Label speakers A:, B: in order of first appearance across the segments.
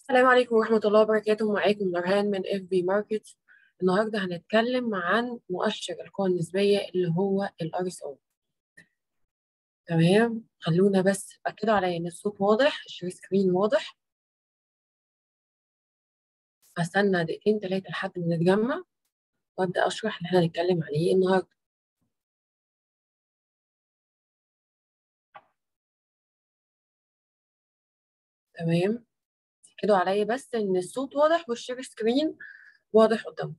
A: السلام عليكم ورحمة الله وبركاته معاكم نورهان من اف بي ماركت النهارده هنتكلم عن مؤشر القوى النسبية اللي هو الار اس او تمام خلونا بس أكدوا عليا إن الصوت واضح الشير سكرين واضح هستنى دقيقتين تلاتة لحد ما نتجمع وأبدأ أشرح اللي احنا هنتكلم عليه النهارده تمام أكدوا عليا بس إن الصوت واضح والشير سكرين واضح قدامكم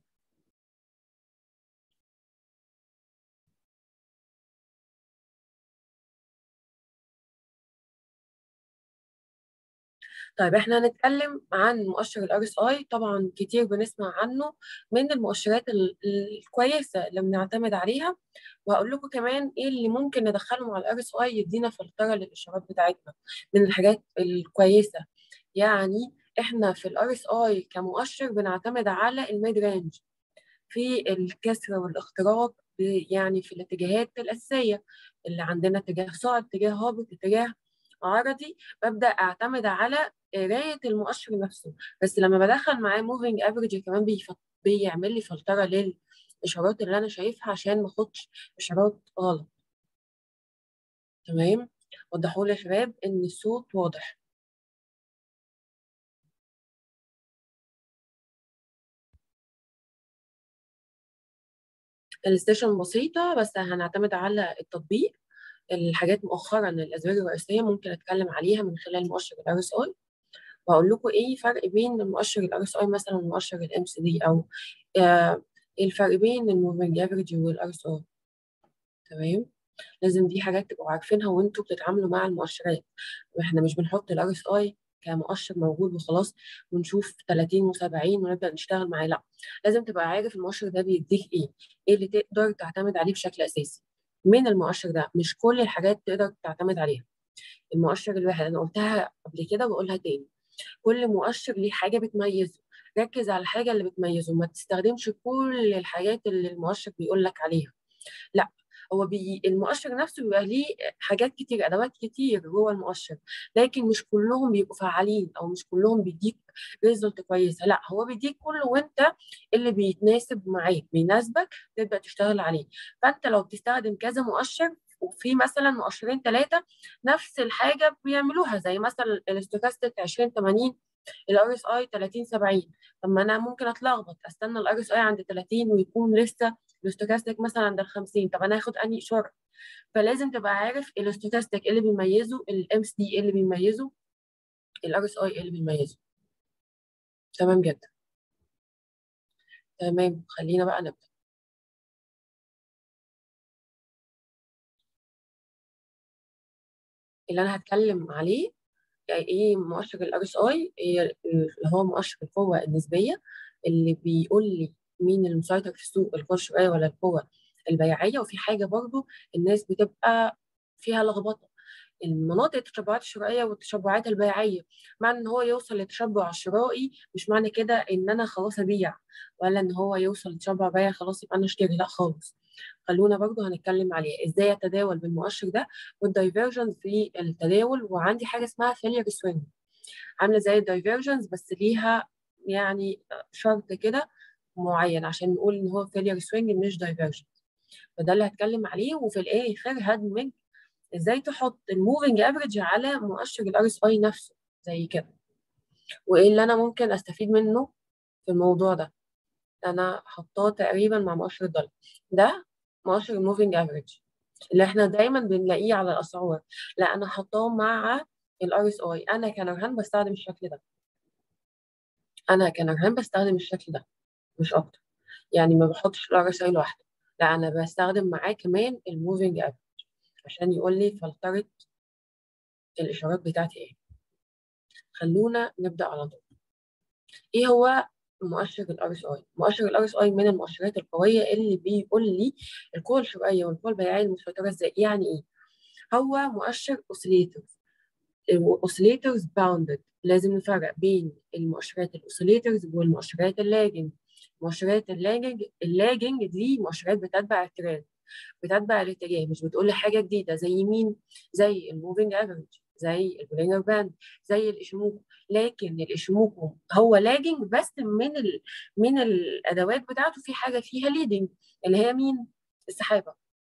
A: طيب احنا هنتكلم عن مؤشر الار اس اي طبعا كتير بنسمع عنه من المؤشرات ال- الكويسه اللي بنعتمد عليها وهقول لكم كمان ايه اللي ممكن ندخله مع الار اس اي يدينا فلتره للاشارات بتاعتنا من الحاجات الكويسه يعني احنا في الار اس اي كمؤشر بنعتمد على الميد رينج في الكسر والاختراق ب- يعني في الاتجاهات الاساسيه اللي عندنا اتجاه صاعد اتجاه هابط اتجاه عرضي ببدا اعتمد على قرايه المؤشر نفسه بس لما بدخل معاه موفينج افريج كمان بيف- بيعمل لي فلتره للاشارات اللي انا شايفها عشان ما اخدش اشارات غلط تمام وضحوا لي يا شباب ان الصوت واضح الستيشن بسيطه بس هنعتمد على التطبيق الحاجات مؤخرا الاسباب الرئيسيه ممكن اتكلم عليها من خلال مؤشر الار اس اي وهقول لكم ايه الفرق بين المؤشر الار اس اي مثلا ومؤشر الام سي دي او آه ايه الفرق بين الموفينج افريج والار اس اي تمام لازم دي حاجات تبقوا عارفينها وانتوا بتتعاملوا مع المؤشرات واحنا مش بنحط الار اس اي كمؤشر موجود وخلاص ونشوف 30 و70 ونبدا نشتغل معاه لا لازم تبقى عارف المؤشر ده بيديك ايه ايه اللي تقدر تعتمد عليه بشكل اساسي من المؤشر ده مش كل الحاجات تقدر تعتمد عليها المؤشر الواحد انا قلتها قبل كده وبقولها تاني كل مؤشر ليه حاجه بتميزه ركز على الحاجه اللي بتميزه ما تستخدمش كل الحاجات اللي المؤشر بيقول لك عليها لا هو بي المؤشر نفسه بيبقى ليه حاجات كتير ادوات كتير جوه المؤشر لكن مش كلهم بيبقوا فعالين او مش كلهم بيديك ريزلت كويسه لا هو بيديك كله وانت اللي بيتناسب معاك بيناسبك تبدا تشتغل عليه فانت لو بتستخدم كذا مؤشر وفي مثلا مؤشرين ثلاثه نفس الحاجه بيعملوها زي مثلا الاستوكاستيك 20 80 الار اس اي 30 70 طب ما انا ممكن اتلخبط استنى الار اس اي عند 30 ويكون لسه الاستوكاستيك مثلا عند ال 50 طب انا هاخد انهي اشاره فلازم تبقى عارف الاستوكاستيك إيه اللي بيميزه الام اس دي اللي بيميزه الار اس اي اللي بيميزه تمام جدا تمام خلينا بقى نبدا اللي انا هتكلم عليه ايه مؤشر الار اس اي اللي هو مؤشر القوه النسبيه اللي بيقول لي مين المسيطر في السوق القوه الشرائيه ولا القوه البيعيه وفي حاجه برضو الناس بتبقى فيها لخبطه المناطق التشبعات الشرائيه والتشبعات البيعيه معنى ان هو يوصل للتشبع الشرائي مش معنى كده ان انا خلاص ابيع ولا ان هو يوصل لتشبع بيع خلاص يبقى انا اشتري لا خالص خلونا برضو هنتكلم عليه ازاي اتداول بالمؤشر ده والدايفرجنز في التداول وعندي حاجه اسمها فيلير سوينج عامله زي الدايفرجنز بس ليها يعني شرط كده معين عشان نقول ان هو فيلير سوينج مش دايفرجنز فده اللي هتكلم عليه وفي الاخر هدمج ازاي تحط الموفينج افريج على مؤشر الار اس اي نفسه زي كده وايه اللي انا ممكن استفيد منه في الموضوع ده انا حطاه تقريبا مع مؤشر الدولار ده مؤشر الموفينج افريج اللي احنا دايما بنلاقيه على الاسعار لا انا حطاه مع الار اس اي انا كنرهان بستخدم الشكل ده انا كنرهان بستخدم الشكل ده مش اكتر يعني ما بحطش الار اس اي لوحده لا انا بستخدم معاه كمان الموفينج افريج عشان يقول لي فلتره الاشارات بتاعتي ايه خلونا نبدا على طول ايه هو مؤشر الار اس اي مؤشر الار اس اي من المؤشرات القويه اللي بيقول لي القوه الشرائيه والقوه البيعيه المسيطره ازاي يعني ايه هو مؤشر اوسيليتورز اوسيليتورز باوندد لازم نفرق بين المؤشرات الاوسيليتورز والمؤشرات اللاجنج مؤشرات اللاجنج اللاجنج دي مؤشرات بتتبع الترند بتتبع الاتجاه مش بتقول لي حاجه جديده زي مين زي الموفينج افريج زي البولينر باند زي الاشموكو لكن الاشموكو هو لاجنج بس من ال... من الادوات بتاعته في حاجه فيها ليدنج اللي هي مين السحابه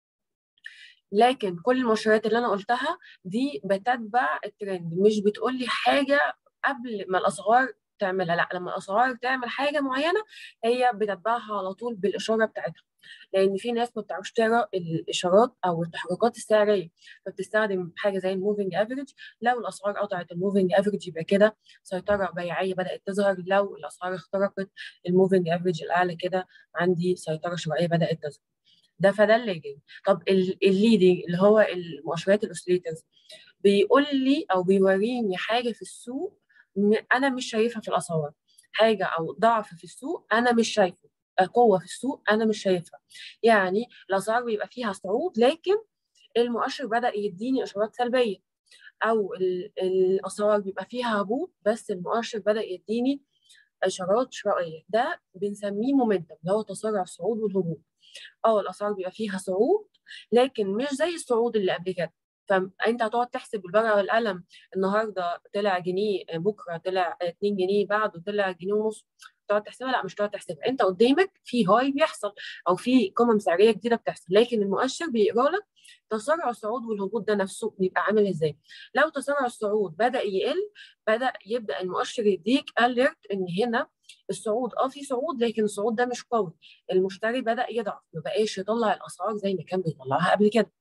A: لكن كل المؤشرات اللي انا قلتها دي بتتبع الترند مش بتقول لي حاجه قبل ما الاسعار تعملها لا لما الاسعار تعمل حاجه معينه هي بتتبعها على طول بالاشاره بتاعتها لان في ناس ما بتعرفش تقرا الاشارات او التحركات السعريه فبتستخدم حاجه زي الموفينج افريج لو الاسعار قطعت الموفينج افريج يبقى كده سيطره بيعيه بدات تظهر لو الاسعار اخترقت الموفينج افريج الاعلى كده عندي سيطره شرائيه بدات تظهر ده فده الليدنج طب الليدنج اللي هو المؤشرات الاوسيليترز بيقول لي او بيوريني حاجه في السوق انا مش شايفها في الاسعار حاجه او ضعف في السوق انا مش شايفه قوه في السوق انا مش شايفها يعني الاسعار بيبقى فيها صعود لكن المؤشر بدا يديني اشارات سلبيه او الاسعار بيبقى فيها هبوط بس المؤشر بدا يديني اشارات شرائيه ده بنسميه مومنتم اللي هو تسارع الصعود والهبوط اه الاسعار بيبقى فيها صعود لكن مش زي الصعود اللي قبل كده فانت هتقعد تحسب بالورقه والقلم النهارده طلع جنيه بكره طلع 2 جنيه بعده طلع جنيه ونص تقعد تحسبها لا مش تقعد تحسبها انت قدامك في هاي بيحصل او في قمم سعريه جديده بتحصل لكن المؤشر بيقرا لك تسارع الصعود والهبوط ده نفسه بيبقى عامل ازاي لو تسارع الصعود بدا يقل بدا يبدا المؤشر يديك اليرت ان هنا الصعود اه في صعود لكن الصعود ده مش قوي المشتري بدا يضعف ما بقاش يطلع الاسعار زي ما كان بيطلعها قبل كده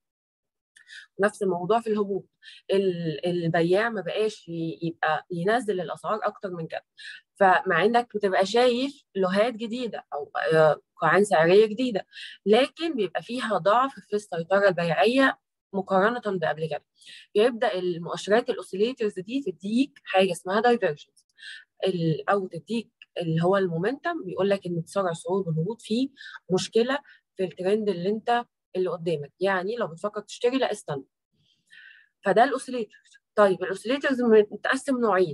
A: نفس الموضوع في الهبوط البياع ما بقاش يبقى ينزل الاسعار اكتر من كده فمع انك بتبقى شايف لوهات جديده او آه، قاعان سعريه جديده لكن بيبقى فيها ضعف في السيطره البيعيه مقارنه بقبل كده يبدا المؤشرات الاوسيليترز دي تديك حاجه اسمها دايفرجنس او تديك اللي هو المومنتم بيقول لك ان تسارع الصعود والهبوط فيه مشكله في الترند اللي انت اللي قدامك يعني لو بتفكر تشتري لا استنى فده الاوسيليترز طيب الاوسيليترز متقسم نوعين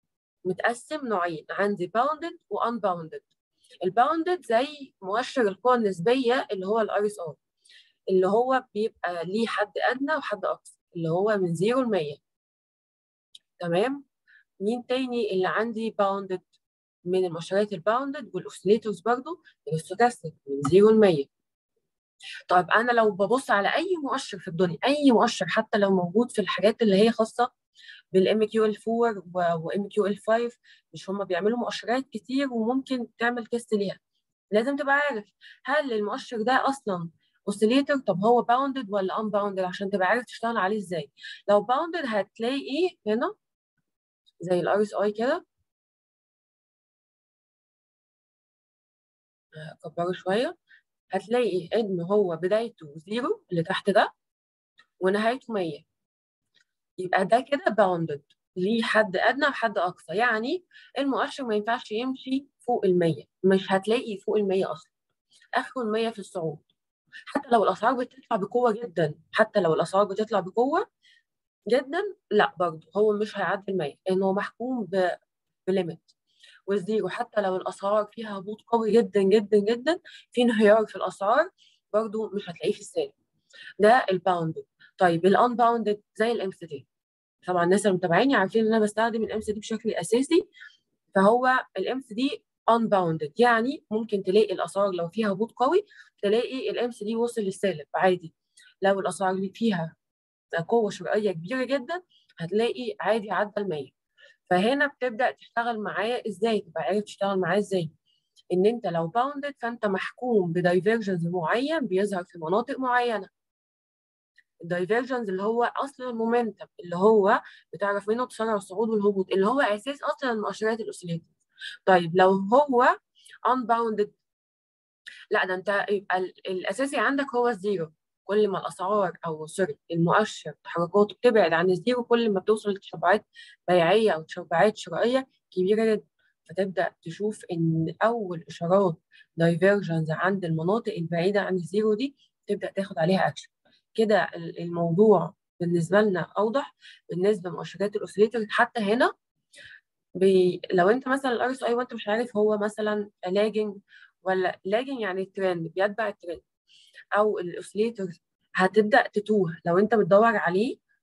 A: متقسم نوعين عندي باوندد وان باوندد الباوندد زي مؤشر القوى النسبيه اللي هو الار اس ار اللي هو بيبقى ليه حد ادنى وحد اقصى اللي هو من 0 ل 100 تمام مين تاني اللي عندي باوندد من المؤشرات الباوندد والاوسيليترز برضو الستوكاستيك من 0 ل 100 طيب انا لو ببص على اي مؤشر في الدنيا اي مؤشر حتى لو موجود في الحاجات اللي هي خاصه بالام كيو ال 4 وام كيو ال 5 مش هم بيعملوا مؤشرات كتير وممكن تعمل تيست ليها لازم تبقى عارف هل المؤشر ده اصلا اوسيليتر طب هو باوندد ولا ان باوندد عشان تبقى عارف تشتغل عليه ازاي لو باوندد هتلاقي ايه هنا زي الار اس اي كده اكبره شويه هتلاقي ان هو بدايته زيرو اللي تحت ده ونهايته 100 يبقى ده كده باوندد ليه حد ادنى وحد اقصى يعني المؤشر ما ينفعش يمشي فوق ال 100 مش هتلاقي فوق ال 100 اصلا اخره ال 100 في الصعود حتى لو الاسعار بتطلع بقوه جدا حتى لو الاسعار بتطلع بقوه جدا لا برضه هو مش هيعدي ال 100 لانه محكوم بليميت والزيرو حتى لو الاسعار فيها هبوط قوي جدا جدا جدا في انهيار في الاسعار برضو مش هتلاقيه في السالب ده الباوندد طيب الانباوندد زي الام سي دي طبعا الناس اللي متابعيني عارفين ان انا بستخدم الام سي دي بشكل اساسي فهو الام سي دي unbounded يعني ممكن تلاقي الاسعار لو فيها هبوط قوي تلاقي الام سي دي وصل للسالب عادي لو الاسعار اللي فيها قوه شرائيه كبيره جدا هتلاقي عادي عدى ال 100 فهنا بتبدا تشتغل معاه ازاي تبقى عارف تشتغل معاه ازاي ان انت لو باوندد فانت محكوم بدايفرجنز معين بيظهر في مناطق معينه الدايفرجنز اللي هو اصلا المومنتم اللي هو بتعرف منه تسارع الصعود والهبوط اللي هو اساس اصلا المؤشرات الاوسيليتيف طيب لو هو unbounded لا ده انت يبقى الاساسي عندك هو الزيرو كل ما الاسعار او سوري المؤشر تحركاته بتبعد عن الزيرو كل ما بتوصل لتشبعات بيعيه او تشبعات شرائيه كبيره جدا فتبدا تشوف ان اول اشارات دايفرجنز عند المناطق البعيده عن الزيرو دي تبدا تاخد عليها اكشن كده الموضوع بالنسبه لنا اوضح بالنسبه لمؤشرات الاوسيليتر حتى هنا بي لو انت مثلا الار اس اي وانت مش عارف هو مثلا لاجنج ولا لاجنج يعني الترند بيتبع الترند او الاوسليتور هتبدا تتوه لو انت بتدور عليه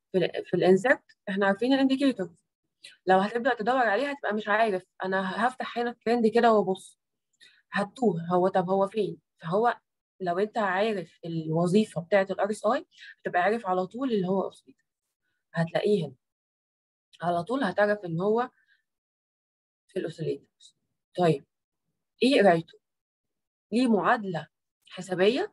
A: في, في الانسرت احنا عارفين الانديكيتور لو هتبدا تدور عليها هتبقى مش عارف انا هفتح هنا الترند كده وابص هتوه هو طب هو فين فهو لو انت عارف الوظيفه بتاعه الار اس اي هتبقى عارف على طول اللي هو اوسيليتور هتلاقيه هنا على طول هتعرف ان هو في الاوسيليتورز طيب ايه قرايته ليه معادله حسابيه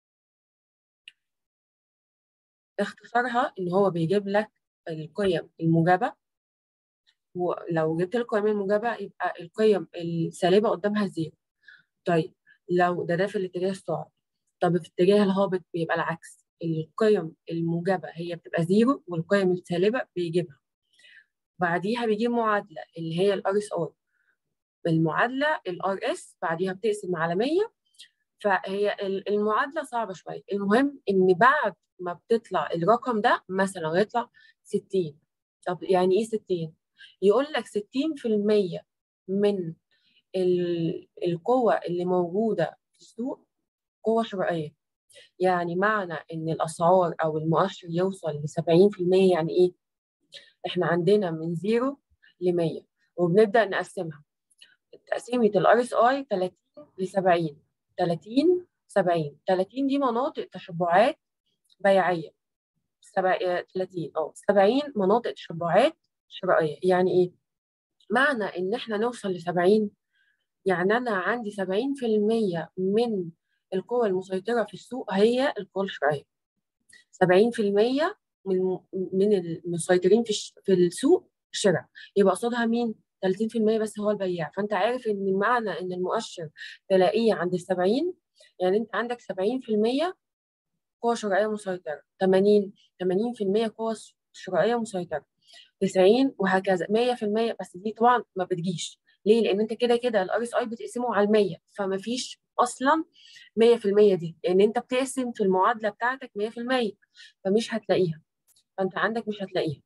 A: اختصارها ان هو بيجيب لك القيم الموجبه ولو جبت القيم الموجبه يبقى القيم السالبه قدامها زيرو طيب لو ده ده في الاتجاه الصاعد طب في الاتجاه الهابط بيبقى العكس القيم الموجبه هي بتبقى زيرو والقيم السالبه بيجيبها بعديها بيجيب معادله اللي هي الار اس اي المعادله الار اس بعديها بتقسم على 100 فهي المعادله صعبه شويه المهم ان بعد ما بتطلع الرقم ده مثلا يطلع 60 طب يعني ايه 60 يقول لك 60% من القوة اللي موجودة في السوق قوة شرائية يعني معنى إن الأسعار أو المؤشر يوصل ل 70% يعني إيه؟ إحنا عندنا من زيرو ل 100 وبنبدأ نقسمها تقسيمة الار اس اي 30 ل 70 30 70 30 دي مناطق تشبعات بيعية 30 اه 70 مناطق تشبعات شرائية يعني إيه؟ معنى إن إحنا نوصل ل 70 يعني أنا عندي 70% من القوى المسيطرة في السوق هي القوى الشرائية 70% من من المسيطرين في في السوق شراء يبقى قصادها مين؟ 30% بس هو البياع فأنت عارف إن معنى إن المؤشر تلاقيه عند ال 70 يعني أنت عندك 70% قوى شرائية مسيطرة 80 80% قوى شرائية مسيطرة 90 وهكذا 100% بس دي طبعا ما بتجيش ليه؟ لان انت كده كده الار اس اي بتقسمه على ال 100 فما فيش اصلا 100% دي لان انت بتقسم في المعادله بتاعتك 100% فمش هتلاقيها فانت عندك مش هتلاقيها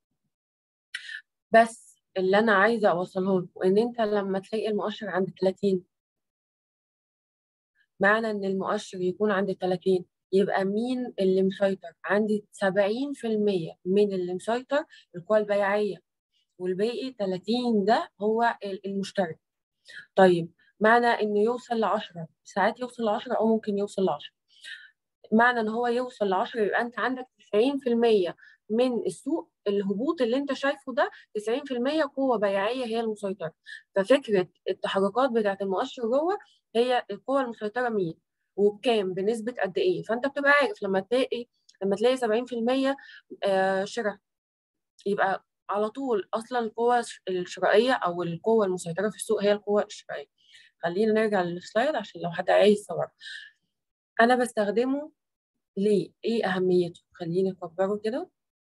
A: بس اللي انا عايزه اوصله لكم ان انت لما تلاقي المؤشر عند 30 معنى ان المؤشر يكون عند 30 يبقى مين اللي مسيطر عندي 70% من اللي مسيطر القوى البيعيه والباقي 30 ده هو المشترك طيب معنى انه يوصل ل 10 ساعات يوصل ل 10 او ممكن يوصل ل 10 معنى ان هو يوصل ل 10 يبقى انت عندك 90% من السوق الهبوط اللي انت شايفه ده 90% قوه بيعيه هي المسيطره ففكره التحركات بتاعت المؤشر جوه هي القوه المسيطره مين وبكام بنسبه قد ايه فانت بتبقى عارف لما تلاقي لما تلاقي 70% شراء يبقى على طول اصلا القوة الشرائية او القوة المسيطرة في السوق هي القوة الشرائية خلينا نرجع للسلايد عشان لو حد عايز يصور انا بستخدمه ليه ايه اهميته خليني اكبره كده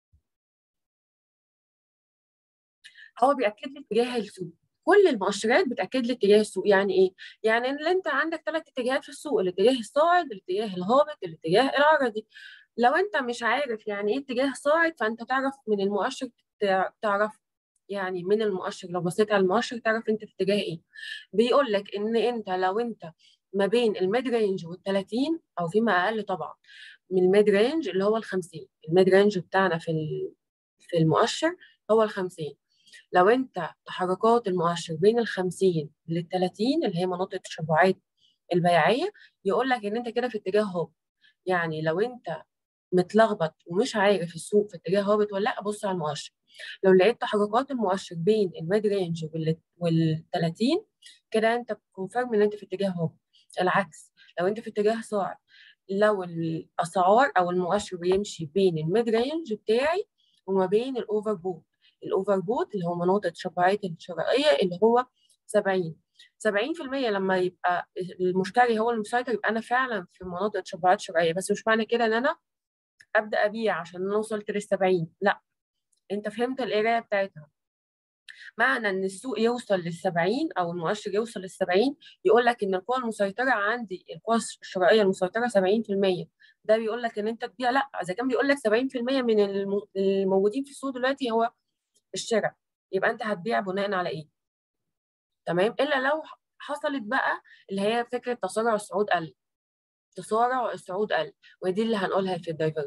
A: هو بيأكد لي اتجاه السوق كل المؤشرات بتأكد لي اتجاه السوق يعني ايه يعني ان انت عندك ثلاث اتجاهات في السوق الاتجاه الصاعد الاتجاه الهابط الاتجاه العرضي لو انت مش عارف يعني ايه اتجاه صاعد فانت تعرف من المؤشر تعرف يعني من المؤشر لو بصيت على المؤشر تعرف انت في اتجاه ايه بيقول لك ان انت لو انت ما بين الميد رينج وال 30 او فيما اقل طبعا من الميد رينج اللي هو ال 50 الميد رينج بتاعنا في في المؤشر هو ال 50 لو انت تحركات المؤشر بين ال 50 لل 30 اللي هي مناطق التشبعات البيعيه يقول لك ان انت كده في اتجاه هوب يعني لو انت متلخبط ومش عارف السوق في اتجاه هابط ولا لا بص على المؤشر لو لقيت تحركات المؤشر بين الميد رينج وال 30 كده انت بتكونفيرم ان انت في اتجاه هابط العكس لو انت في اتجاه صاعد لو الاسعار او المؤشر بيمشي بين الميد رينج بتاعي وما بين الاوفر بوت الاوفر بوت اللي هو مناطق الشبعات الشرائيه اللي هو 70 70% لما يبقى المشتري هو المسيطر يبقى انا فعلا في مناطق شبعات شرائيه بس مش معنى كده ان انا ابدا ابيع عشان انا وصلت لل 70 لا انت فهمت القرايه بتاعتها معنى ان السوق يوصل لل 70 او المؤشر يوصل لل 70 يقول لك ان القوى المسيطره عندي القوى الشرائيه المسيطره 70% ده بيقول لك ان انت تبيع لا اذا كان بيقول لك 70% من الموجودين في السوق دلوقتي هو الشراء يبقى انت هتبيع بناء على ايه تمام الا لو حصلت بقى اللي هي فكره تسارع الصعود قل تسارع الصعود قل ودي اللي هنقولها في الدايفرجنس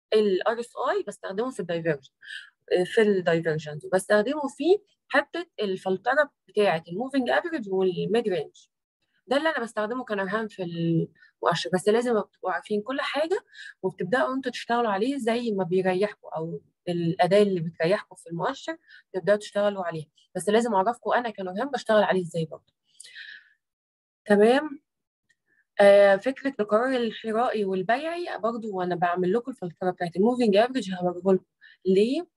A: الار اس اي بستخدمه في الدايفرجن في الدايفرجن بستخدمه في حته الفلتره بتاعه الموفينج افريج والميد رينج ده اللي انا بستخدمه كنرهان في المؤشر بس لازم تبقوا عارفين كل حاجه وبتبداوا انتوا تشتغلوا عليه زي ما بيريحكم او الاداه اللي بتريحكم في المؤشر تبداوا تشتغلوا عليها بس لازم اعرفكم انا كنرهان بشتغل عليه ازاي برضه تمام آه فكره القرار الشرائي والبيعي برضه وانا بعمل لكم الفلتره بتاعت الموفينج افريج هوريه لكم ليه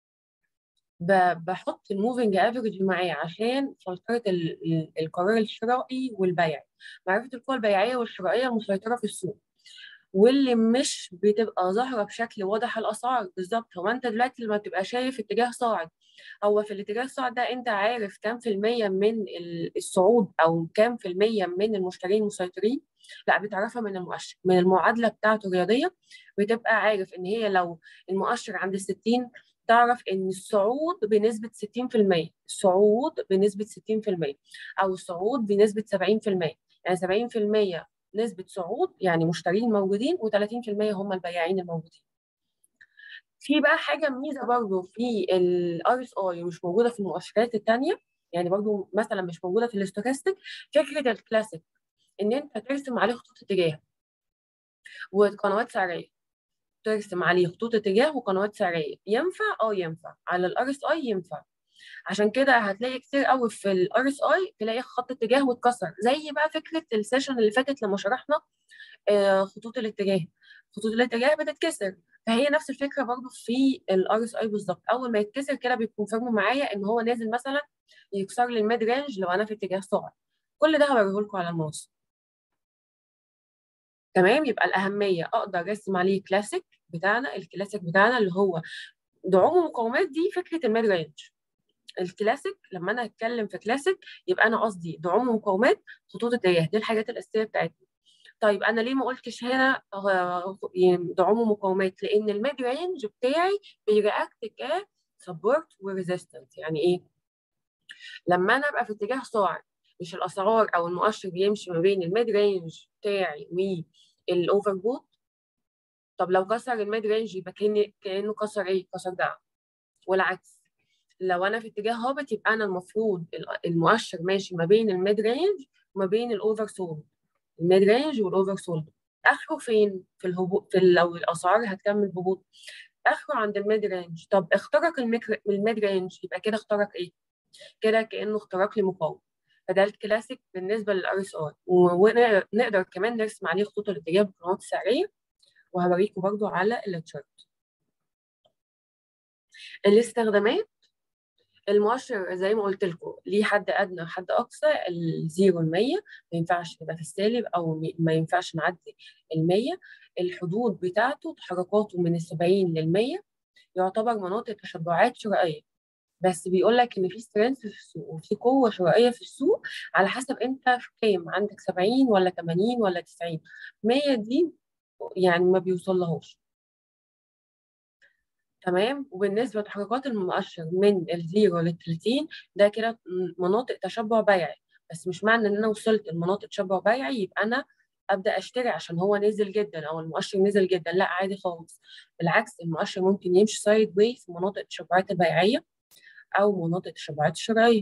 A: بحط الموفينج افريج معاه عشان فلتره القرار الشرائي والبيعي معرفه القوى البيعيه والشرائيه المسيطره في السوق واللي مش بتبقى ظاهره بشكل واضح الاسعار بالظبط هو انت دلوقتي لما تبقى شايف اتجاه صاعد هو في الاتجاه الصاعد ده انت عارف كام في المية من الصعود او كام في المية من المشترين المسيطرين لا بتعرفها من المؤشر من المعادله بتاعته الرياضيه بتبقى عارف ان هي لو المؤشر عند 60 تعرف ان الصعود بنسبه 60% الصعود بنسبه 60% او الصعود بنسبه 70% يعني 70% نسبه صعود يعني مشترين موجودين و30% هم البياعين الموجودين في بقى حاجه ميزه برضه في الار اس اي ومش موجوده في المؤشرات الثانيه يعني برضه مثلا مش موجوده في الاستوكاستيك فكره الكلاسيك ان انت ترسم عليه خطوط اتجاه وقنوات سعريه ترسم عليه خطوط اتجاه وقنوات سعريه ينفع اه ينفع على الار اس اي ينفع عشان كده هتلاقي كتير قوي في الار اس اي تلاقي خط اتجاه واتكسر زي بقى فكره السيشن اللي فاتت لما شرحنا آه خطوط الاتجاه خطوط الاتجاه بتتكسر فهي نفس الفكره برضو في الار اس اي بالظبط اول ما يتكسر كده بيكونفيرم معايا ان هو نازل مثلا يكسر لي الميد رينج لو انا في اتجاه صاعد كل ده هوريه لكم على الماوس تمام يبقى الاهميه اقدر ارسم عليه كلاسيك بتاعنا الكلاسيك بتاعنا اللي هو دعوم ومقاومات دي فكره الميد رينج الكلاسيك لما انا اتكلم في كلاسيك يبقى انا قصدي دعوم ومقاومات خطوط اتجاه دي الحاجات الاساسيه بتاعتنا طيب انا ليه ما قلتش هنا دعوم ومقاومات لان الميد رينج بتاعي بيرياكت ك سبورت وريزيستنس يعني ايه لما انا ابقى في اتجاه صاعد مش الاسعار او المؤشر بيمشي ما بين الميد رينج بتاعي والاوفر بوت طب لو كسر الميد رينج يبقى كانه كسر ايه؟ كسر دعم والعكس لو انا في اتجاه هابط يبقى انا المفروض المؤشر ماشي ما بين الميد رينج وما بين الاوفر سولد الميد رينج والاوفر سولد اخره فين؟ في الهبوط في لو الاسعار هتكمل هبوط اخره عند الميد رينج طب اخترق الميد رينج يبقى كده اخترق ايه؟ كده كانه اختراق لمقاومه فده الكلاسيك بالنسبه للار اس اي ونقدر كمان نرسم عليه خطوط الاتجاه بالقنوات السعريه وهوريكم برضو على التشارت الاستخدامات المؤشر زي ما قلت لكم ليه حد ادنى وحد اقصى الزيرو ال 100 ما ينفعش تبقى في السالب او ما ينفعش نعدي ال 100 الحدود بتاعته تحركاته من ال 70 لل 100 يعتبر مناطق تشبعات شرائيه بس بيقول لك ان في سترينث في السوق وفي قوه شرائيه في السوق على حسب انت في كام عندك 70 ولا 80 ولا 90 100 دي يعني ما بيوصلهاش تمام وبالنسبه لتحركات المؤشر من الزيرو لل 30 ده كده مناطق تشبع بيعي بس مش معنى ان انا وصلت لمناطق تشبع بيعي يبقى انا ابدا اشتري عشان هو نزل جدا او المؤشر نزل جدا لا عادي خالص بالعكس المؤشر ممكن يمشي سايد واي في مناطق التشبعات البيعيه او مناطق التشبعات الشرعيه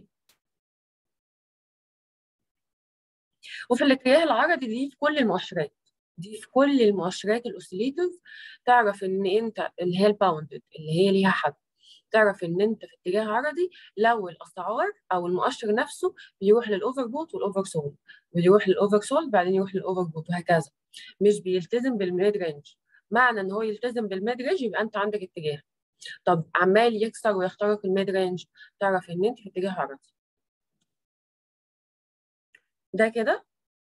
A: وفي الاتجاه العرضي دي في كل المؤشرات دي في كل المؤشرات الاوسيليتورز تعرف ان انت اللي هي الباوندد اللي هي ليها حد تعرف ان انت في اتجاه عرضي لو الاسعار او المؤشر نفسه بيروح للاوفر بوت والاوفر سول بيروح للاوفر سول بعدين يروح للاوفر بوت وهكذا مش بيلتزم بالميد رينج معنى ان هو يلتزم بالميد رينج يبقى انت عندك اتجاه طب عمال يكسر ويخترق الميد رينج تعرف ان انت في اتجاه عرضي ده كده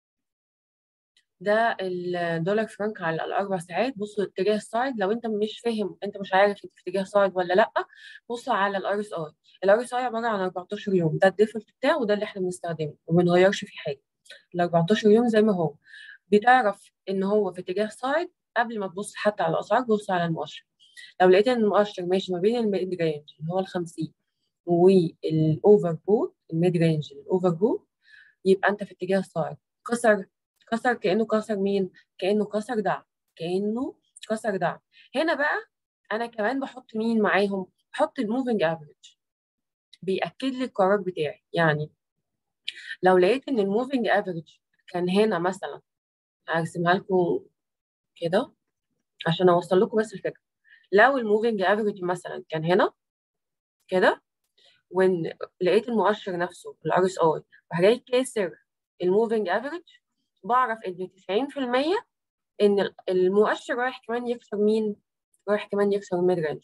A: ده الدولار فرانك على الاربع ساعات بصوا اتجاه الصاعد لو انت مش فاهم انت مش عارف انت في اتجاه صاعد ولا لا بص على الار اس اي الار اس اي عباره عن 14 يوم ده الديفولت بتاعه وده اللي احنا بنستخدمه وما بنغيرش فيه حاجه ال 14 يوم زي ما هو بتعرف ان هو في اتجاه صاعد قبل ما تبص حتى على الاسعار بص على المؤشر لو لقيت ان المؤشر ماشي ما بين الميد رينج اللي هو ال 50 والاوفر بوت الميد رينج الاوفر بوت يبقى انت في اتجاه صاعد كسر كسر كانه كسر مين؟ كانه كسر دعم كانه كسر دعم هنا بقى انا كمان بحط مين معاهم بحط الموفينج افريج بيأكد لي القرار بتاعي يعني لو لقيت ان الموفينج افريج كان هنا مثلا هرسمها لكم كده عشان اوصل لكم بس الفكره لو الموفينج افريج مثلا كان هنا كده وان لقيت المؤشر نفسه الار اس اي راح جاي كاسر الموفينج افريج بعرف ان 90% ان المؤشر رايح كمان يكسر مين؟ رايح كمان يكسر الميد رينج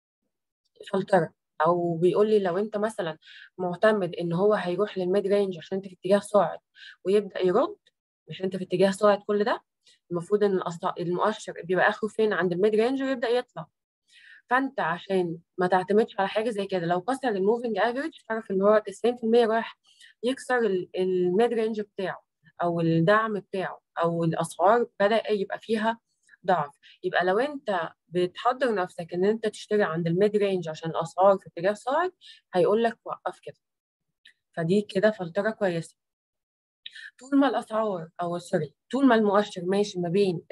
A: فلتره او بيقول لي لو انت مثلا معتمد ان هو هيروح للميد رينج عشان انت في اتجاه صاعد ويبدا يرد مش انت في اتجاه صاعد كل ده المفروض ان المؤشر بيبقى اخره فين عند الميد رينج ويبدا يطلع فانت عشان ما تعتمدش على حاجه زي كده لو كسر الموفينج افريج تعرف ان هو 90% رايح يكسر الميد رينج بتاعه او الدعم بتاعه او الاسعار بدا يبقى فيها ضعف يبقى لو انت بتحضر نفسك ان انت تشتري عند الميد رينج عشان الاسعار في اتجاه صاعد هيقول لك وقف كده فدي كده فلتره كويسه طول ما الاسعار او سوري طول ما المؤشر ماشي ما بين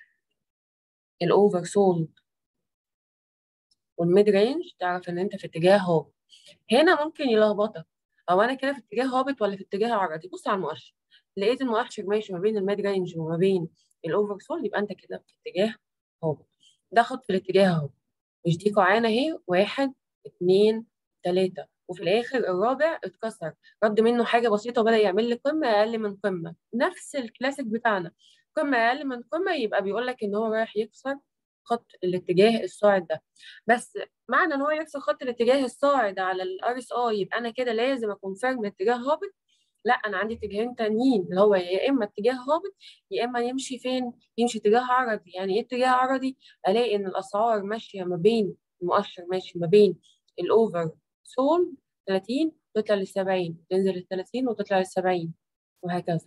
A: الاوفر سولد والميد رينج تعرف ان انت في اتجاه هابط هنا ممكن يلخبطك او انا كده في اتجاه هابط ولا في اتجاه عرضي بص على المؤشر لقيت المؤشر ماشي ما بين الميد رينج وما بين الاوفر سول يبقى انت كده في اتجاه هابط ده خط في الاتجاه اهو مش دي قاعانه اهي واحد اثنين ثلاثه وفي الاخر الرابع اتكسر رد منه حاجه بسيطه وبدا يعمل لي قمه اقل من قمه نفس الكلاسيك بتاعنا قمه اقل من قمه يبقى بيقول لك ان هو رايح يكسر خط الاتجاه الصاعد ده بس معنى ان هو يكسر خط الاتجاه الصاعد على الار اس اي يبقى انا كده لازم اكون فاهم اتجاه هابط لا انا عندي اتجاهين تانيين اللي هو يا اما اتجاه هابط يا اما يمشي فين يمشي اتجاه عرضي يعني ايه اتجاه عرضي الاقي ان الاسعار ماشيه ما بين المؤشر ماشي ما بين الاوفر سول 30 تطلع لل 70 تنزل لل 30 وتطلع لل 70 وهكذا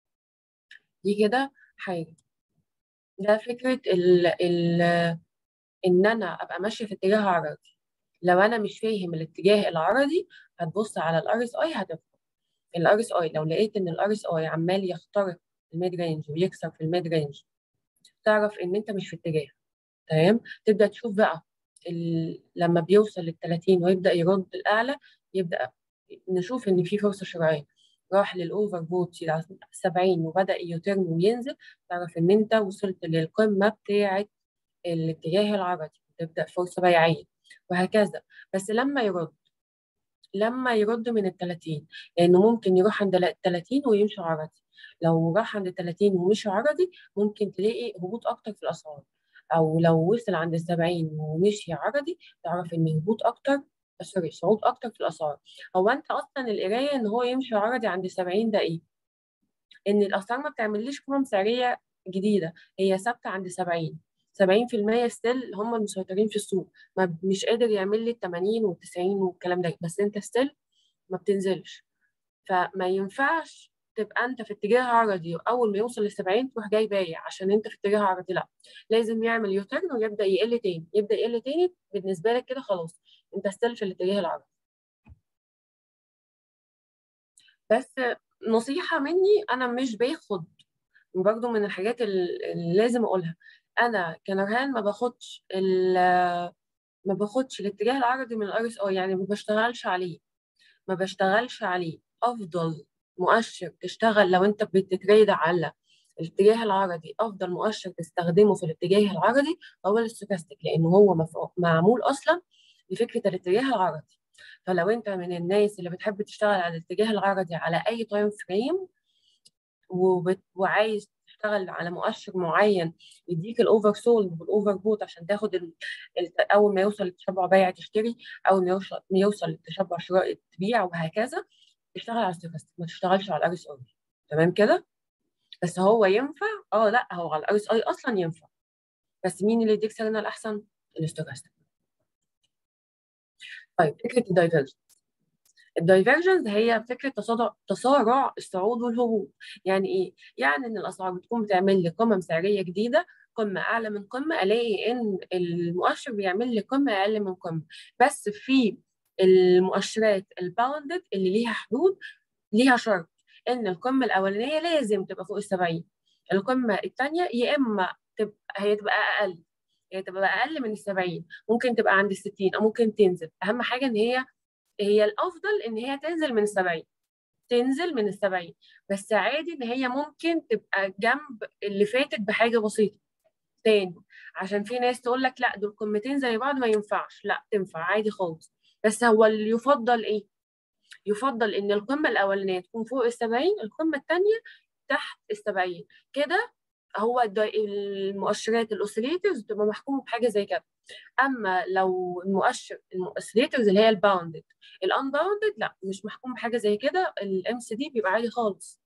A: دي كده حاجه ده فكره ال ال ان انا ابقى ماشيه في اتجاه عرضي لو انا مش فاهم الاتجاه العرضي هتبص على الار اس اي هتفهم الار اس اي لو لقيت ان الار اس اي عمال يخترق الميد رينج ويكسر في الميد رينج تعرف ان انت مش في اتجاه تمام تبدا تشوف بقى ال... لما بيوصل لل 30 ويبدا يرد الاعلى يبدا نشوف ان في فرصه شرائيه راح للاوفر بوت 70 وبدا يترن وينزل تعرف ان انت وصلت للقمه بتاعه الاتجاه العرضي تبدا فرصه بيعيه وهكذا بس لما يرد لما يرد من ال 30 لانه ممكن يروح عند ال 30 ويمشي عرضي لو راح عند ال 30 ومشي عرضي ممكن تلاقي هبوط اكتر في الاسعار او لو وصل عند ال 70 ومشي عرضي تعرف ان هبوط اكتر سوري صعود اكتر في الاسعار هو انت اصلا القرايه ان هو يمشي عرضي عند 70 ده ايه ان الاسعار ما بتعمليش قمم سعريه جديده هي ثابته عند 70 70% ستيل هم المسيطرين في السوق ما مش قادر يعمل لي 80 و90 والكلام ده بس انت ستيل ما بتنزلش فما ينفعش تبقى انت في اتجاه عرضي اول ما يوصل ل 70 تروح جاي بايع عشان انت في اتجاه عرضي لا لازم يعمل يوترن ويبدا يقل تاني يبدا يقل تاني بالنسبه لك كده خلاص انت ستيل في الاتجاه العرضي بس نصيحه مني انا مش باخد برضه من الحاجات اللي لازم اقولها انا كنورهان ما باخدش ما باخدش الاتجاه العرضي من الار اس او يعني ما بشتغلش عليه ما بشتغلش عليه افضل مؤشر تشتغل لو انت بتتريد على الاتجاه العرضي افضل مؤشر تستخدمه في الاتجاه العرضي هو الستوكاستيك لانه هو معمول اصلا لفكره الاتجاه العرضي فلو انت من الناس اللي بتحب تشتغل على الاتجاه العرضي على اي تايم فريم وبت... وعايز تشتغل على مؤشر معين يديك الاوفر سولد والاوفر بوت عشان تاخد ال... اول ما يوصل للتشبع بيع تشتري اول ما يوصل ما يوصل للتشبع شراء تبيع وهكذا تشتغل على ستوكاستيك ما تشتغلش على الار اس اي تمام كده بس هو ينفع اه لا هو على الار اس اي اصلا ينفع بس مين اللي يديك سيجنال احسن الستوكاستيك طيب فكره الدايفرجنس الدايفرجنس هي فكره تسارع الصعود والهبوط يعني ايه يعني ان الاسعار بتكون بتعمل لي قمم سعريه جديده قمه اعلى من قمه الاقي ان المؤشر بيعمل لي قمه اقل من قمه بس في المؤشرات الباوندد اللي ليها حدود ليها شرط ان القمه الاولانيه لازم تبقى فوق ال 70 القمه الثانيه يا اما تبقى هي تبقى اقل يعني تبقى اقل من ال 70 ممكن تبقى عند ال 60 او ممكن تنزل اهم حاجه ان هي هي الافضل ان هي تنزل من ال 70 تنزل من ال 70 بس عادي ان هي ممكن تبقى جنب اللي فاتت بحاجه بسيطه تاني عشان في ناس تقول لك لا دول قمتين زي بعض ما ينفعش لا تنفع عادي خالص بس هو اللي يفضل ايه يفضل ان القمه الاولانيه تكون فوق ال 70 القمه الثانيه تحت ال 70 كده هو المؤشرات الاوسيليتورز تبقى محكومه بحاجه زي كده اما لو المؤشر الاوسيليتورز اللي هي الباوندد الانباوندد لا مش محكوم بحاجه زي كده الام سي دي بيبقى عالي خالص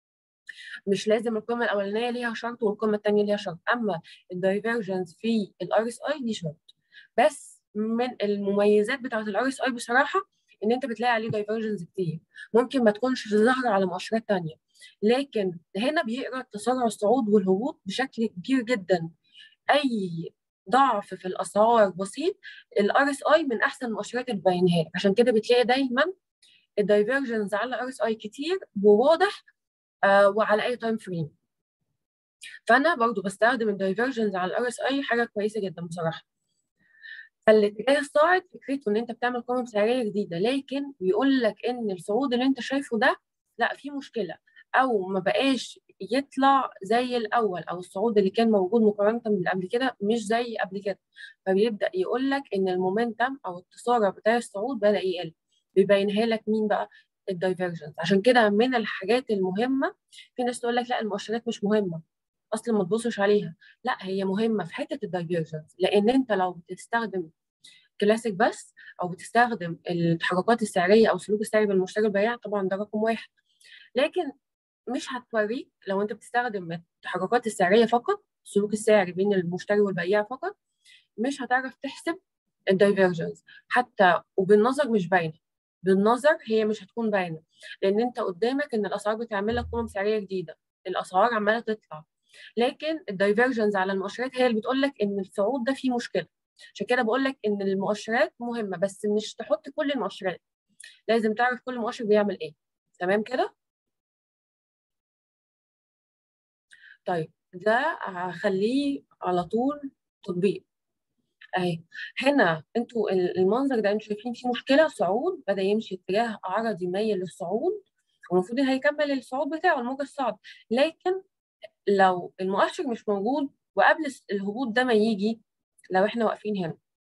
A: مش لازم القمه الاولانيه ليها شرط والقمه الثانيه ليها شرط اما الدايفرجنس في الار اس اي دي شرط بس من المميزات بتاعه الار اس اي بصراحه ان انت بتلاقي عليه دايفرجنس كتير ممكن ما تكونش ظاهره على مؤشرات ثانيه لكن هنا بيقرا تسارع الصعود والهبوط بشكل كبير جدا اي ضعف في الاسعار بسيط الار اس اي من احسن المؤشرات اللي بينها لك عشان كده بتلاقي دايما الدايفرجنز على الار اس اي كتير وواضح آه وعلى اي تايم فريم فانا برضو بستخدم الدايفرجنز على الار اس اي حاجه كويسه جدا بصراحه فالاتجاه الصاعد فكرته ان انت بتعمل قمم سعريه جديده لكن بيقول لك ان الصعود اللي انت شايفه ده لا في مشكله او ما بقاش يطلع زي الاول او الصعود اللي كان موجود مقارنه باللي قبل كده مش زي قبل كده فبيبدا يقول لك ان المومنتم او التسارع بتاع الصعود بدا يقل بيبينها لك مين بقى الدايفرجنس عشان كده من الحاجات المهمه في ناس تقول لك لا المؤشرات مش مهمه اصلا ما تبصش عليها لا هي مهمه في حته الدايفرجنس لان انت لو بتستخدم كلاسيك بس او بتستخدم التحركات السعريه او السلوك السعري بالمشتري البياع طبعا ده رقم واحد لكن مش هتوريك لو انت بتستخدم التحركات السعريه فقط السلوك السعري بين المشتري والبياع فقط مش هتعرف تحسب الدايفرجنس حتى وبالنظر مش باينه بالنظر هي مش هتكون باينه لان انت قدامك ان الاسعار بتعمل لك قمم سعريه جديده الاسعار عماله تطلع لكن الدايفرجنس على المؤشرات هي اللي بتقول لك ان الصعود ده فيه مشكله عشان كده بقول لك ان المؤشرات مهمه بس مش تحط كل المؤشرات لازم تعرف كل مؤشر بيعمل ايه تمام كده طيب ده هخليه على طول تطبيق اهي هنا انتوا المنظر ده انتوا شايفين فيه مشكله صعود بدا يمشي اتجاه عرضي ميل للصعود والمفروض هيكمل الصعود بتاعه الموجه الصعب لكن لو المؤشر مش موجود وقبل الهبوط ده ما يجي لو احنا واقفين هنا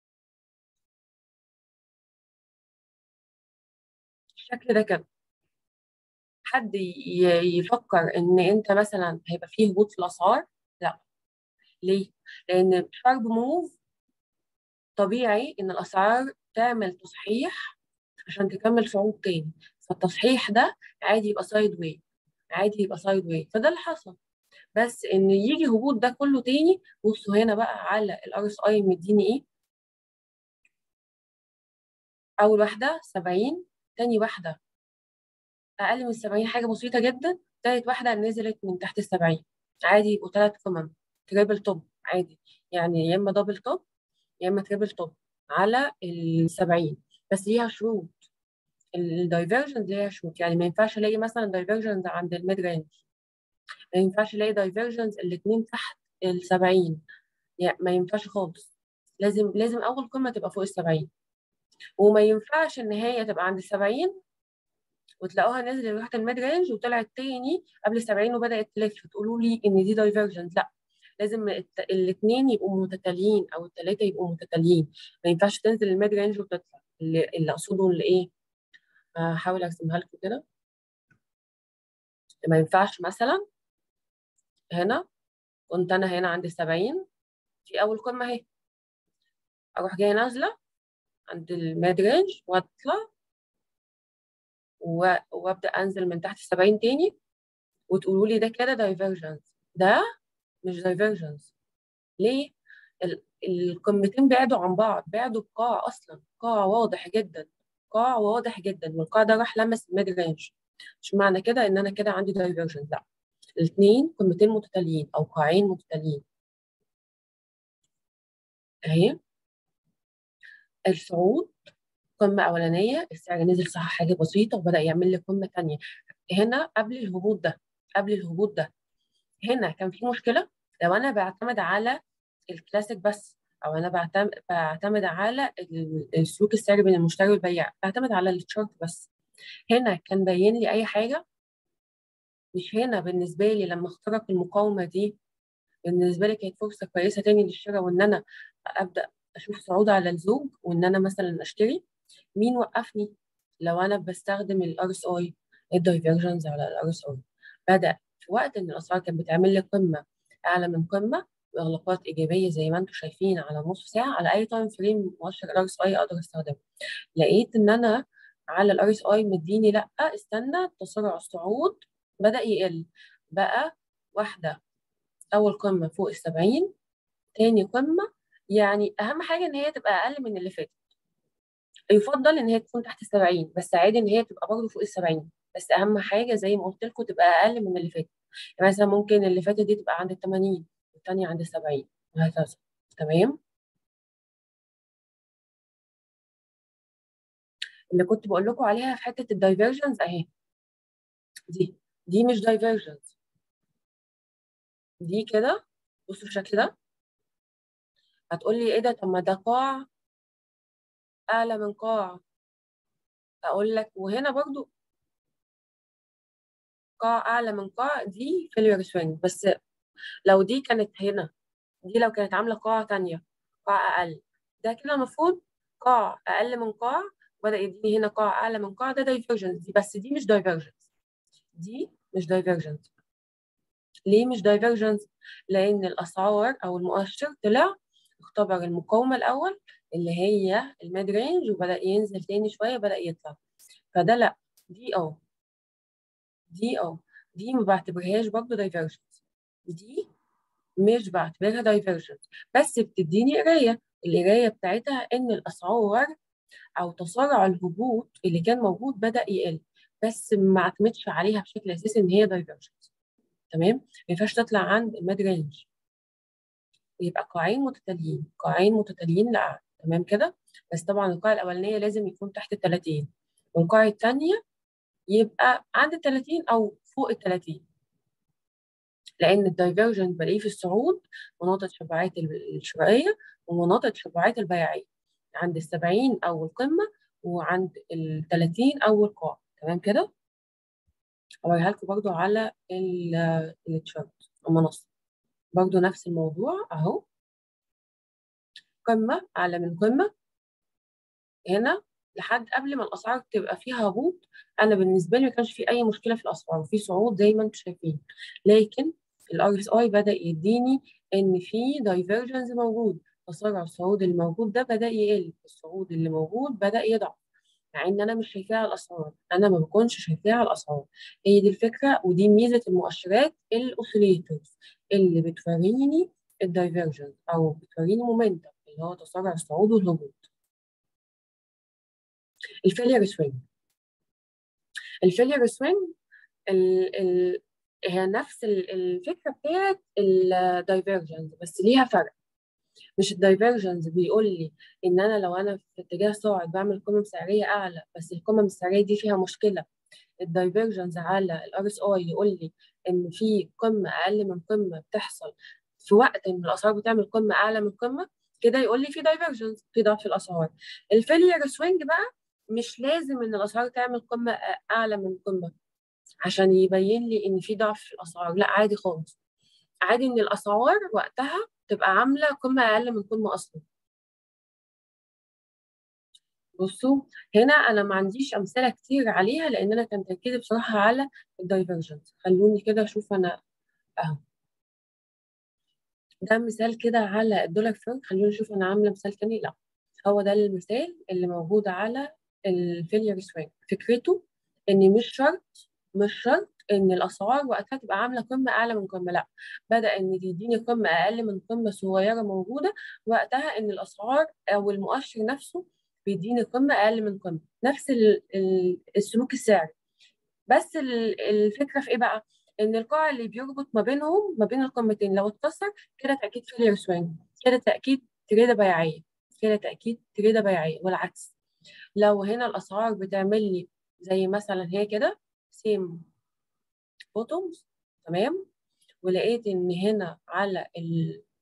A: الشكل ده كده حد يفكر ان انت مثلا هيبقى فيه هبوط في الاسعار لا ليه لان شارب موف طبيعي ان الاسعار تعمل تصحيح عشان تكمل صعود تاني فالتصحيح ده عادي يبقى سايد واي عادي يبقى سايد واي فده اللي حصل بس ان يجي هبوط ده كله تاني بصوا هنا بقى على الار اس اي مديني ايه اول واحده 70 تاني واحده اقل من 70 حاجه بسيطه جدا تالت واحده نزلت من تحت ال 70 عادي يبقوا ثلاث قمم تريبل توب عادي يعني يا اما دبل توب يا اما تريبل توب على ال 70 بس ليها شروط الدايفرجنز ليها شروط يعني ما ينفعش الاقي مثلا دايفرجنز عند الميد رينج ما ينفعش الاقي دايفرجنز الاثنين تحت ال 70 يعني ما ينفعش خالص لازم لازم اول قمه تبقى فوق ال 70 وما ينفعش ان هي تبقى عند ال 70 وتلاقوها نزلت تحت الميد رينج وطلعت تاني قبل ال 70 وبدات تلف تقولوا لي ان دي دايفرجنز لا لازم الاثنين يبقوا متتاليين او الثلاثه يبقوا متتاليين ما ينفعش تنزل الميد رينج وتطلع اللي, اللي اقصده اللي ايه هحاول ارسمها لكم كده ما ينفعش مثلا هنا كنت انا هنا عند 70 في اول قمه اهي اروح جايه نازله عند الميد رينج واطلع وابدا انزل من تحت ال 70 تاني وتقولوا لي ده كده دايفرجنس ده مش دايفرجنس ليه القمتين بعدوا عن بعض بعدوا بقاع اصلا قاع واضح جدا قاع واضح جدا والقاع ده راح لمس الميد رينج مش معنى كده ان انا كده عندي دايفرجنس لا الاثنين قمتين متتاليين او قاعين متتاليين اهي الصعود قمة أولانية السعر نزل صح حاجة بسيطة وبدأ يعمل لي قمة تانية هنا قبل الهبوط ده قبل الهبوط ده هنا كان في مشكلة لو أنا بعتمد على الكلاسيك بس او انا بعتمد بعتمد على السلوك السعري بين المشتري والبياع بعتمد على التشارت بس هنا كان باين لي اي حاجه مش هنا بالنسبه لي لما اخترق المقاومه دي بالنسبه لي كانت فرصه كويسه تاني للشراء وان انا ابدا اشوف صعود على الزوج وان انا مثلا اشتري مين وقفني لو انا بستخدم الار اس اي الدايفرجنز على الار اس اي بدا في وقت ان الاسعار كانت بتعمل لي قمه اعلى من قمه باغلاقات ايجابيه زي ما انتم شايفين على نص ساعه على اي تايم فريم مؤشر الار اس اي اقدر استخدمه لقيت ان انا على الار اس اي مديني لا استنى تسارع الصعود بدا يقل بقى واحده اول قمه فوق ال 70 تاني قمه يعني اهم حاجه ان هي تبقى اقل من اللي فاتت يفضل ان هي تكون تحت ال 70 بس عادي ان هي تبقى برضه فوق ال 70 بس اهم حاجه زي ما قلت لكم تبقى اقل من اللي فاتت يعني مثلا ممكن اللي فاتت دي تبقى عند ال 80 والثانيه عند ال 70 وهكذا تمام اللي كنت بقول لكم عليها في حته الدايفرجنز اهي دي دي مش دايفرجنز دي كده بصوا الشكل ده هتقولي ايه ده طب ما ده قاع اعلى من قاع اقول لك وهنا برضو قاع اعلى من قاع دي فيلير سوينج بس لو دي كانت هنا دي لو كانت عامله قاع تانية قاع اقل ده كده المفروض قاع اقل من قاع بدأ يديني هنا قاع اعلى من قاع ده دايفرجنس دي بس دي مش دايفرجنس دي مش دايفرجنس ليه مش دايفرجنس لان الاسعار او المؤشر طلع اختبر المقاومه الاول اللي هي الميد رينج وبدا ينزل تاني شويه بدا يطلع فده لا دي اه دي اه دي ما بعتبرهاش برضه دايفرجنس دي مش بعتبرها دايفرجنس بس بتديني قرايه القرايه بتاعتها ان الاسعار او تسارع الهبوط اللي كان موجود بدا يقل بس ما اعتمدش عليها بشكل اساسي ان هي دايفرجنس تمام ما ينفعش تطلع عند الميد رينج يبقى قاعين متتاليين قاعين متتاليين لا تمام كده بس طبعا القاعه الاولانيه لازم يكون تحت ال 30 والقاعه الثانيه يبقى عند ال 30 او فوق ال 30 لان الدايفرجنت بلاقيه في الصعود مناطق شبعات الشرائيه ومناطق شبعات البيعيه عند ال 70 او القمه وعند ال 30 او القاع تمام كده اوريها لكم برضو على التشارت المنصه برضو نفس الموضوع اهو قمه اعلى من قمه هنا لحد قبل ما الاسعار تبقى فيها هبوط انا بالنسبه لي ما كانش في اي مشكله في الاسعار وفي صعود زي ما انتم شايفين لكن الار اس اي بدا يديني ان في دايفرجنز موجود تسارع الصعود الموجود ده بدا يقل الصعود اللي موجود بدا يضعف مع ان انا مش شايفاها على الاسعار انا ما بكونش شايفاها على الاسعار هي دي الفكره ودي ميزه المؤشرات الاوسيليتورز اللي بتوريني الدايفرجنس او بتوريني مومنتم اللي هو تسارع الصعود والهبوط الفيلير سوينج الفيلير سوينج ال ال هي نفس الفكره بتاعت الدايفرجنس بس ليها فرق مش الدايفرجنس بيقول لي ان انا لو انا في اتجاه صاعد بعمل قمم سعريه اعلى بس القمم السعريه دي فيها مشكله الدايفرجنس على الار اس اي يقول لي ان في قمه اقل من قمه بتحصل في وقت ان الاسعار بتعمل قمه اعلى من قمه كده يقول لي في دايفرجنس في ضعف في الاسعار الفيلير سوينج بقى مش لازم ان الاسعار تعمل قمه اعلى من قمه عشان يبين لي ان في ضعف في الاسعار لا عادي خالص عادي ان الاسعار وقتها تبقى عامله قمه اقل من قمه اصلا بصوا هنا انا ما عنديش امثله كتير عليها لان انا كان تركيزي بصراحه على الدايفرجنس خلوني كده اشوف انا اهو ده مثال كده على الدولار فرنك خلوني نشوف انا عامله مثال تاني لا هو ده المثال اللي موجود على الفيلير سوينج فكرته ان مش شرط مش شرط ان الاسعار وقتها تبقى عامله قمه اعلى من قمه لا بدا ان تديني قمه اقل من قمه صغيره موجوده وقتها ان الاسعار او المؤشر نفسه بيديني قمه اقل من قمه نفس السلوك السعري بس الفكره في ايه بقى ان القاع اللي بيربط ما بينهم ما بين القمتين لو اتكسر كده تاكيد فيلير سوينج كده تاكيد تريده بيعيه كده تاكيد تريده بيعيه والعكس لو هنا الاسعار بتعمل لي زي مثلا هي كده سيم بوتومز تمام ولقيت ان هنا على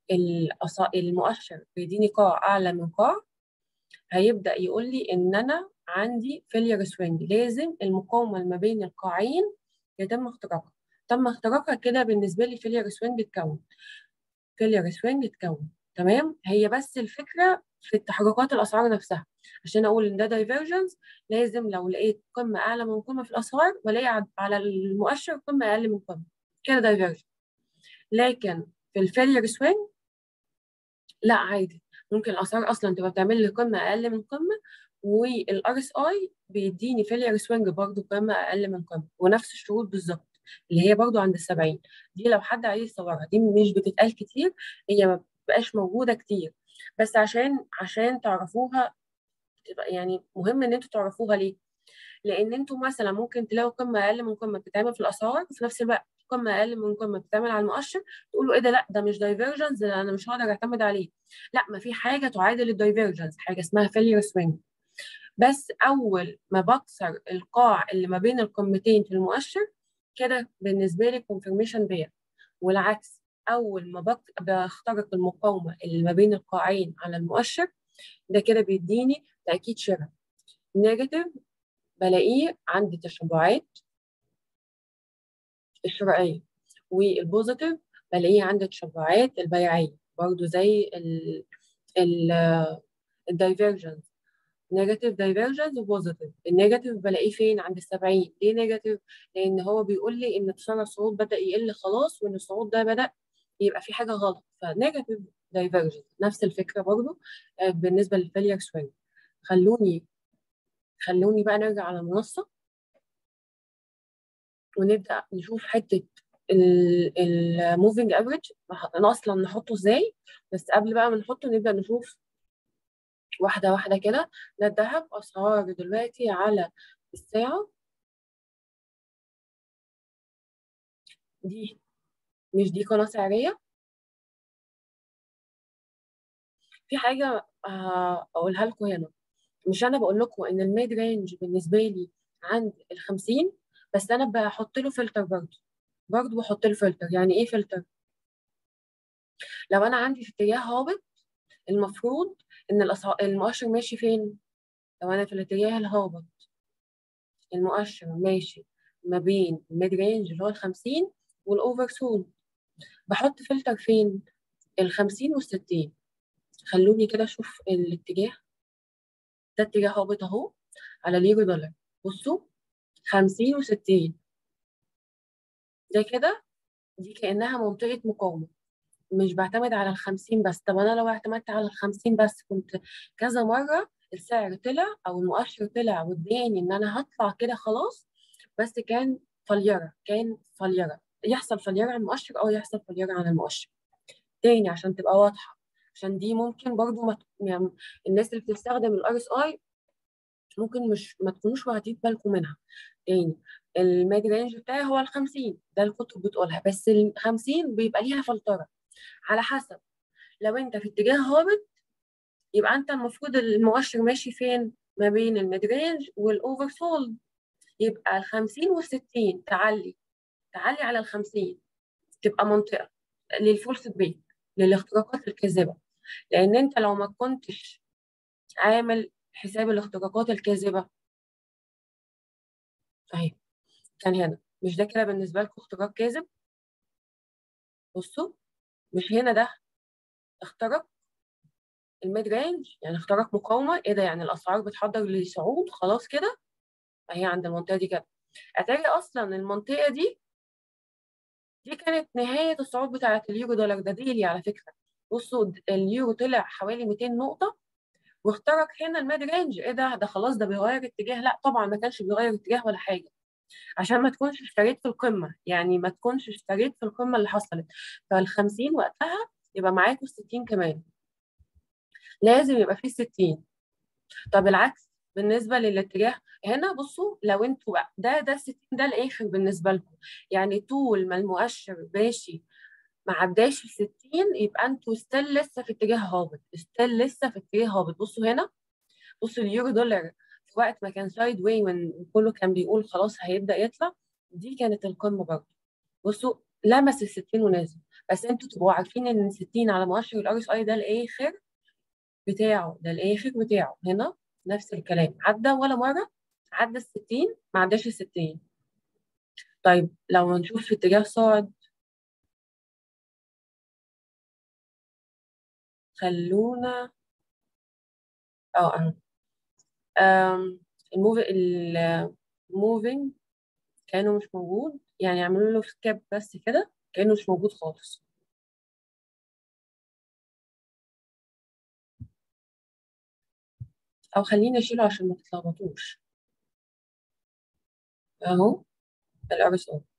A: المؤشر بيديني قاع اعلى من قاع هيبدا يقول لي ان انا عندي فيلير سوينج لازم المقاومه ما بين القاعين يتم اختراقها تم اختراقها كده بالنسبه لي فيلير سوينج اتكون فيلير سوينج اتكون تمام هي بس الفكره في تحركات الاسعار نفسها عشان اقول ان ده دايفرجنس لازم لو لقيت قمه اعلى من قمه في الاسعار والاقي على المؤشر قمه اقل من قمه كده دايفرجن لكن في الفيلير سوينج لا عادي ممكن الاسعار اصلا تبقى بتعمل لي قمه اقل من قمه والار اس اي بيديني فيلير سوينج برضه قمه اقل من قمه ونفس الشروط بالظبط اللي هي برضه عند ال 70 دي لو حد عايز يصورها دي مش بتتقال كتير هي ما بتبقاش موجوده كتير بس عشان عشان تعرفوها يعني مهم ان انتوا تعرفوها ليه؟ لان انتوا مثلا ممكن تلاقوا قمه اقل من قمه بتتعمل في الاسعار وفي نفس الوقت قمه اقل من قمه بتتعمل على المؤشر تقولوا ايه ده لا ده مش دايفرجنس انا مش هقدر اعتمد عليه لا ما في حاجه تعادل الدايفرجنس حاجه اسمها فيلير سوينج بس اول ما بكسر القاع اللي ما بين القمتين في المؤشر كده بالنسبه لي كونفirmation بيع والعكس اول ما بخترق المقاومه اللي ما بين القاعين على المؤشر ده كده بيديني تاكيد شراء نيجاتيف بلاقيه عندي تشبعات الشرائيه والبوزيتيف بلاقيه عندي تشبعات البيعيه برضو زي ال ال الدايفرجنس نيجاتيف دايفرجنس وبوزيتيف النيجاتيف بلاقيه فين عند ال 70 ليه نيجاتيف لان هو بيقول لي ان تسارع الصعود بدا يقل خلاص وان الصعود ده بدا يبقى في حاجه غلط فنيجاتيف دايفرجنس نفس الفكره برضو بالنسبه للفيلير سوينج خلوني خلوني بقى نرجع على المنصه ونبدا نشوف حته الموفينج افريج اصلا نحطه ازاي بس قبل بقى ما نحطه نبدا نشوف واحده واحده كده ده الذهب اسعار دلوقتي على الساعه دي مش دي قناه سعريه في حاجه اقولها لكم هنا مش انا بقول لكم ان الميد رينج بالنسبه لي عند ال 50 بس انا بحط له فلتر برضه برضه بحط له فلتر يعني ايه فلتر لو انا عندي في اتجاه هابط المفروض ان المؤشر ماشي فين لو انا في الاتجاه الهابط المؤشر ماشي ما بين الميد رينج اللي هو ال 50 والاوفر سول بحط فلتر فين ال 50 وال 60 خلوني كده اشوف الاتجاه ده اتجاه هابط اهو على اليورو دولار بصوا 50 و60 ده كده دي كأنها منطقة مقاومة مش بعتمد على ال 50 بس طب انا لو اعتمدت على ال 50 بس كنت كذا مرة السعر طلع او المؤشر طلع واداني ان انا هطلع كده خلاص بس كان فليرة كان فليرة يحصل فليرة على المؤشر او يحصل فليرة على المؤشر تاني عشان تبقى واضحة عشان دي ممكن برضو ما يعني الناس اللي بتستخدم الار اس اي ممكن مش ما تكونوش واخدين بالكم منها تاني الميد رينج بتاعي هو ال 50 ده الكتب بتقولها بس ال 50 بيبقى ليها فلتره على حسب لو انت في اتجاه هابط يبقى انت المفروض المؤشر ماشي فين ما بين الميد رينج والاوفر سول يبقى ال 50 وال 60 تعلي تعلي على ال 50 تبقى منطقه للفولس بريك للاختراقات الكاذبه لان انت لو ما كنتش عامل حساب الاختراقات الكاذبه اهي كان هنا مش ده كده بالنسبه لكم اختراق كاذب بصوا مش هنا ده اخترق الميد رينج يعني اخترق مقاومه ايه ده يعني الاسعار بتحضر لصعود خلاص كده اهي عند المنطقه دي كده اتاري اصلا المنطقه دي دي كانت نهايه الصعود بتاعه اليورو دولار ده ديلي على فكره بصوا اليورو طلع حوالي 200 نقطه واخترق هنا الميد رينج ايه ده ده خلاص ده بيغير اتجاه لا طبعا ما كانش بيغير اتجاه ولا حاجه عشان ما تكونش اشتريت في القمه يعني ما تكونش اشتريت في القمه اللي حصلت فال 50 وقتها يبقى معاكم 60 كمان لازم يبقى في 60 طب العكس بالنسبه للاتجاه هنا بصوا لو انتوا بقى ده ده 60 ده الاخر بالنسبه لكم يعني طول ما المؤشر ماشي ما عداش ال 60 يبقى انتوا ستيل لسه في اتجاه هابط ستيل لسه في اتجاه هابط بصوا هنا بصوا اليورو دولار في وقت ما كان سايد واي وكله كان بيقول خلاص هيبدا يطلع دي كانت القمه برضه بصوا لمس ال 60 ونازل بس انتوا تبقوا عارفين ان 60 على مؤشر الار اس اي ده الاخر بتاعه ده الاخر بتاعه هنا نفس الكلام عدى ولا مره عدى ال 60 ما عداش ال 60 طيب لو هنشوف في اتجاه صاعد خلونا اه اهو آم، الموف الموفينج كانه مش موجود يعني يعملوا له سكيب بس كده كانه مش موجود خالص او خليني اشيله عشان ما تتلخبطوش اهو الار اس او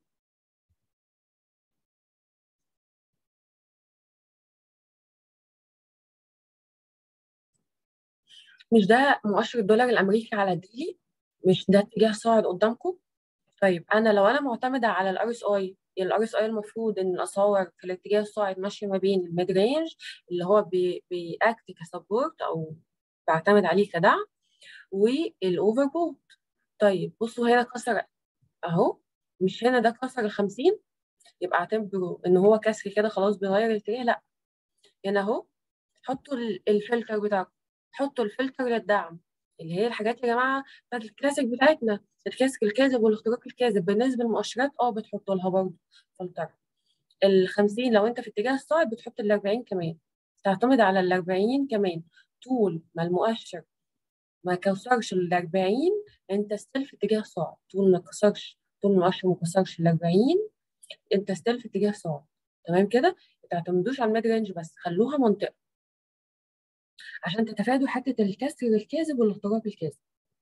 A: مش ده مؤشر الدولار الامريكي على الديلي مش ده اتجاه صاعد قدامكم طيب انا لو انا معتمده على الار اس اي الار اس اي المفروض ان الاسعار في الاتجاه الصاعد ماشيه ما بين الميد رينج اللي هو بي بيأكت كسبورت او بعتمد عليه كدعم والاوفر بوت طيب بصوا هنا كسر اهو مش هنا ده كسر ال 50 يبقى اعتبره ان هو كسر كده خلاص بيغير الاتجاه لا هنا اهو حطوا ال- الفلتر بتاعكم حطوا الفلتر للدعم اللي هي الحاجات يا جماعه بتاعت الكلاسيك بتاعتنا الكلاسيك الكاذب والاختراق الكاذب بالنسبه للمؤشرات اه بتحطوا لها برضه فلتر ال 50 لو انت في اتجاه الصاعد بتحط ال 40 كمان تعتمد على ال 40 كمان طول ما المؤشر ما كسرش ال 40 انت ستيل في اتجاه صاعد طول ما كسرش طول ما المؤشر ما كسرش ال 40 انت ستيل في اتجاه صاعد تمام كده ما تعتمدوش على الميد رينج بس خلوها منطقه عشان تتفادوا حته الكسر الكاذب والاختراق الكاذب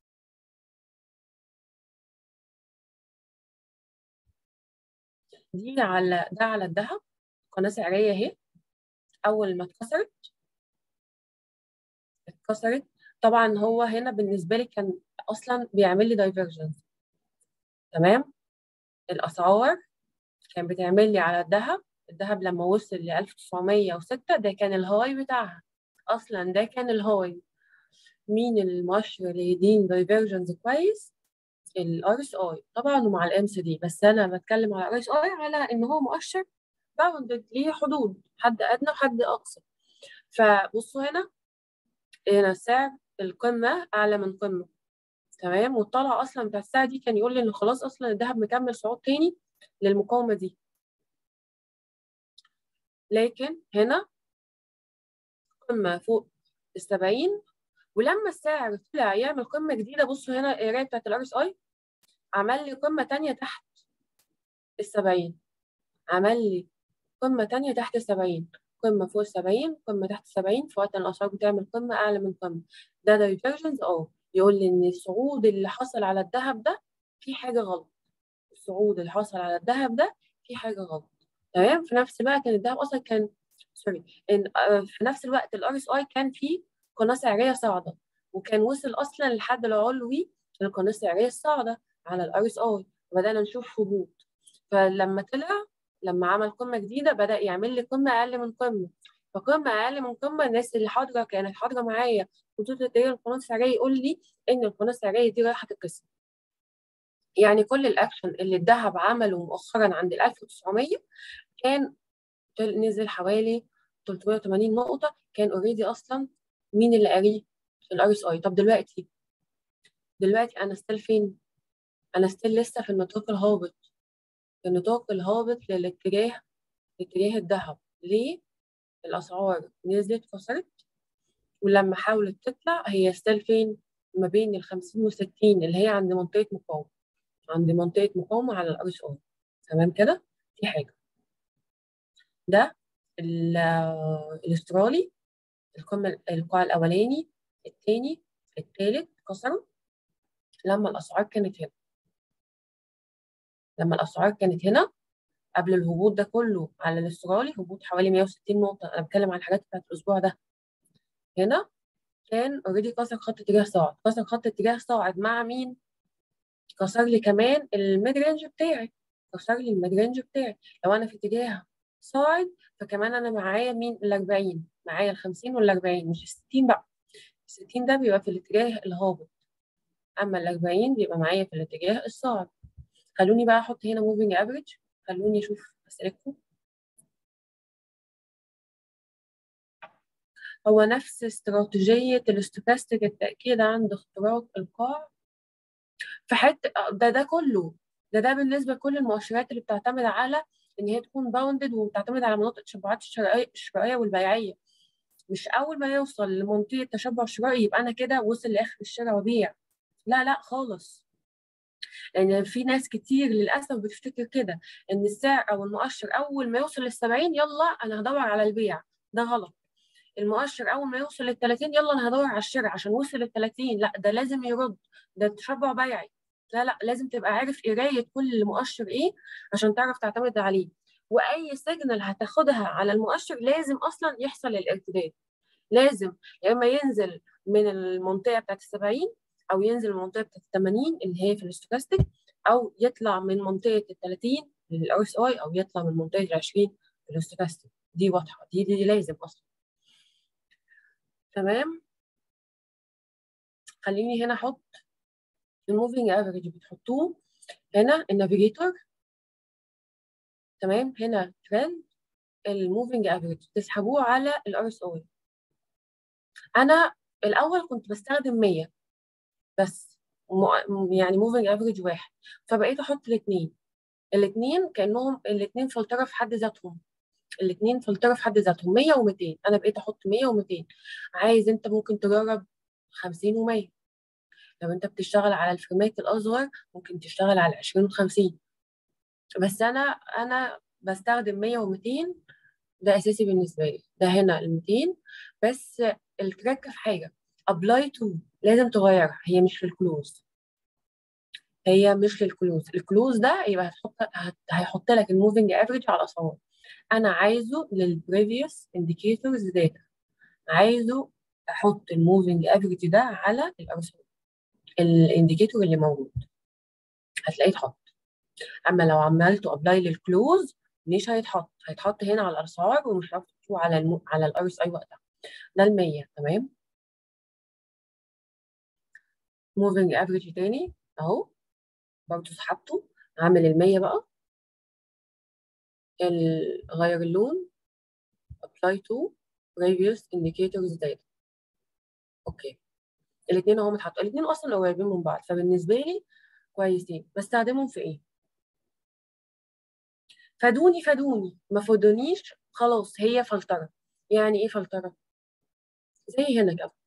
A: دي على ده على الذهب قناه سعريه اهي اول ما اتكسرت اتكسرت طبعا هو هنا بالنسبه لي كان اصلا بيعمل لي دايفرجنس تمام الاسعار كان بتعمل لي على الذهب الذهب لما وصل ل 1906 ده كان الهاي بتاعها اصلا ده كان الهاي مين المؤشر اللي يدين دايفرجنس كويس الار اس اي طبعا ومع الام سي دي بس انا بتكلم على الار اس اي على ان هو مؤشر باوندد ليه حدود حد ادنى وحد اقصى فبصوا هنا هنا سعر القمه اعلى من قمه تمام والطلعه اصلا بتاع الساعه دي كان يقول لي ان خلاص اصلا الذهب مكمل صعود تاني للمقاومه دي لكن هنا قمه فوق ال 70 ولما السعر طلع يعمل قمه جديده بصوا هنا القرايه بتاعت الار اس اي عمل لي قمه تانيه تحت ال 70 عمل لي قمه تانيه تحت ال 70 قمه فوق ال 70 قمه تحت ال 70 في وقت الاسعار بتعمل قمه اعلى من قمه ده دايفرجنس اه يقول لي ان الصعود اللي حصل على الذهب ده في حاجه غلط الصعود اللي حصل على الذهب ده في حاجه غلط تمام في نفس الوقت كان الذهب اصلا كان سوري ان آه، في نفس الوقت الار اس اي كان فيه قناه سعريه صاعده وكان وصل اصلا للحد العلوي للقناه السعريه الصاعده على الار اس اي وبدانا نشوف هبوط فلما طلع لما عمل قمه جديده بدا يعمل لي قمه اقل من قمه فقمه اقل من قمه الناس اللي حاضره كانت حاضره معايا خطوط التجاره القناه السعريه يقول لي ان القناه السعريه دي رايحه تتكسر يعني كل الاكشن اللي الذهب عمله مؤخرا عند ال 1900 كان نزل حوالي 380 نقطة كان اوريدي أصلا مين اللي قاريه؟ الار اس اي طب دلوقتي دلوقتي أنا ستيل فين؟ أنا ستيل لسه في النطاق الهابط في النطاق الهابط للاتجاه لاتجاه الذهب ليه؟ الأسعار نزلت كسرت ولما حاولت تطلع هي ستيل فين؟ ما بين ال 50 و 60 اللي هي عند منطقة مقاومة عند منطقة مقاومة على الار اس اي تمام كده؟ دي حاجة ده ال- الاسترالي القمة القاع الأولاني الثاني الثالث كسروا لما الأسعار كانت هنا لما الأسعار كانت هنا قبل الهبوط ده كله على الاسترالي هبوط حوالي 160 نقطة أنا بتكلم عن الحاجات بتاعت الأسبوع ده هنا كان اوريدي كسر خط اتجاه صاعد كسر خط اتجاه صاعد مع مين؟ كسر لي كمان الميد رينج بتاعي كسر لي الميد رينج بتاعي لو أنا في اتجاه صاعد فكمان أنا معايا مين؟ ال 40 معايا ال 50 وال 40 مش ال 60 بقى ال 60 ده بيبقى في الاتجاه الهابط أما ال 40 بيبقى معايا في الاتجاه الصاعد خلوني بقى أحط هنا موفينج افريج خلوني اشوف اسئلتكم هو نفس استراتيجية الاستوكاستيك التأكيد عند اختراق القاع في حتة ده ده كله ده ده بالنسبة لكل المؤشرات اللي بتعتمد على إن هي تكون باوندد وبتعتمد على مناطق التشبعات الشرائية الشرائية والبيعية مش أول ما يوصل لمنطقة تشبع شرائي يبقى أنا كده وصل لآخر الشراء وبيع لا لا خالص لأن في ناس كتير للأسف بتفتكر كده إن السعر أو المؤشر أول ما يوصل للسبعين يلا أنا هدور على البيع ده غلط المؤشر اول ما يوصل لل 30 يلا انا هدور على الشراء عشان وصل لل 30 لا ده لازم يرد ده تشبع بيعي لا لا لازم تبقى عارف قرايه كل مؤشر ايه عشان تعرف تعتمد عليه واي سيجنال هتاخدها على المؤشر لازم اصلا يحصل الارتداد لازم يا اما ينزل من المنطقه بتاعت ال 70 او ينزل من المنطقه بتاعت ال 80 اللي هي في الاستوكاستيك او يطلع من منطقه ال 30 للار اس اي او يطلع من منطقه ال 20 في الاستوكاستيك دي واضحه دي, دي, دي لازم اصلا تمام خليني هنا احط الموفينج افريج بتحطوه هنا النافيجيتور تمام هنا ترند الموفينج افريج تسحبوه على الار اس او انا الاول كنت بستخدم 100 بس يعني موفينج افريج واحد فبقيت احط الاثنين الاثنين كانهم الاثنين فلتره في حد ذاتهم الاثنين فلتره في حد ذاتهم 100 و200 انا بقيت احط 100 و200 عايز انت ممكن تجرب 50 و100 لو انت بتشتغل على الفريمات الاصغر ممكن تشتغل على 20 و50 بس انا انا بستخدم 100 و200 ده اساسي بالنسبه لي ده هنا ال 200 بس التريك في حاجه ابلاي تو لازم تغيرها هي مش في الكلوز هي مش للكلوز الكلوز ده يبقى هتحط هيحط لك الموفينج افريج على الاسعار انا عايزه للبريفيوس انديكيتورز داتا عايزه احط الموفينج افريج ده على الارسنال الانديكيتور اللي موجود هتلاقيه اتحط اما لو عملته ابلاي للكلوز مش هيتحط هيتحط هنا على الاسعار ومش هتحطه على الم... على الار اس اي وقتها ده ال 100 تمام موفينج افريج تاني اهو برضه سحبته عامل ال 100 بقى غير اللون apply to previous indicators data اوكي الاثنين اهو متحطوا الاثنين اصلا قريبين من بعض فبالنسبه لي كويسين بستخدمهم في ايه فادوني فادوني ما فادونيش خلاص هي فلتره يعني ايه فلتره زي هنا كده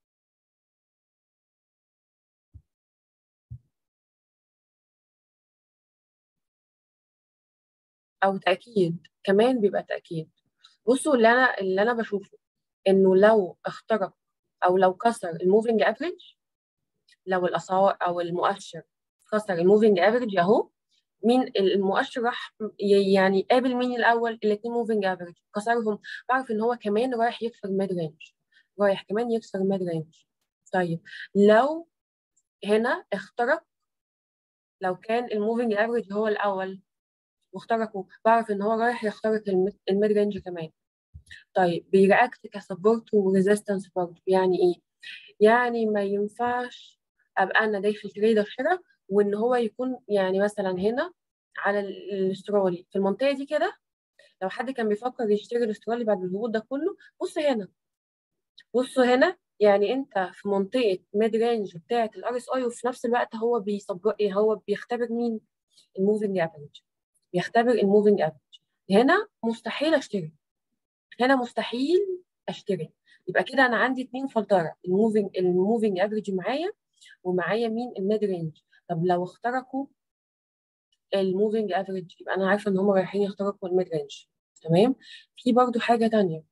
A: او تاكيد كمان بيبقى تاكيد بصوا اللي انا اللي انا بشوفه انه لو اخترق او لو كسر الموفينج افريج لو الاسعار او المؤشر كسر الموفينج افريج اهو مين المؤشر راح يعني قابل مين الاول الاثنين موفينج افريج كسرهم بعرف ان هو كمان رايح يكسر ميد رينج رايح كمان يكسر ميد رينج طيب لو هنا اخترق لو كان الموفينج افريج هو الاول واخترقوا بعرف ان هو رايح يخترق الميد رينج كمان طيب بيرياكت كسبورت وريزيستنس برضه يعني ايه يعني ما ينفعش ابقى انا داخل تريدر شراء وان هو يكون يعني مثلا هنا على الاسترالي في المنطقه دي كده لو حد كان بيفكر يشتري الاسترالي بعد الهبوط ده كله بص هنا بصوا هنا يعني انت في منطقه ميد رينج بتاعه الار اس اي وفي نفس الوقت هو بيصب هو بيختبر مين الموفينج افريج بيختبر الموفينج افريج هنا مستحيل اشتري هنا مستحيل اشتري يبقى كده انا عندي اتنين فلتره الموفينج الموفينج افريج معايا ومعايا مين الميد رينج طب لو اخترقوا الموفينج افريج يبقى انا عارفه ان هم رايحين يخترقوا الميد رينج تمام في برضو حاجه تانية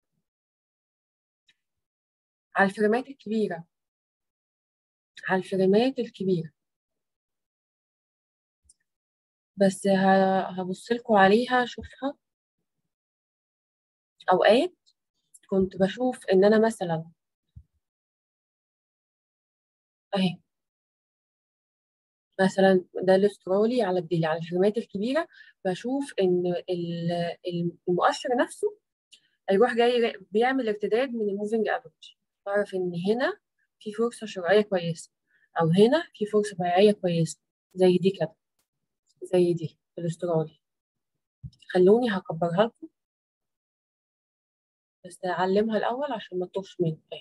A: على الفريمات الكبيره على الفريمات الكبيره بس هبص لكم عليها اشوفها اوقات كنت بشوف ان انا مثلا اهي مثلا ده الاسترالي على الديلي على الفريمات الكبيره بشوف ان المؤشر نفسه هيروح جاي بيعمل ارتداد من الموفينج افريج بعرف ان هنا في فرصه شرائيه كويسه او هنا في فرصه بيعيه كويسه زي دي كده زي دي في الاسترالي خلوني هكبرها لكم بس اعلمها الاول عشان ما تطوفش مني أهي.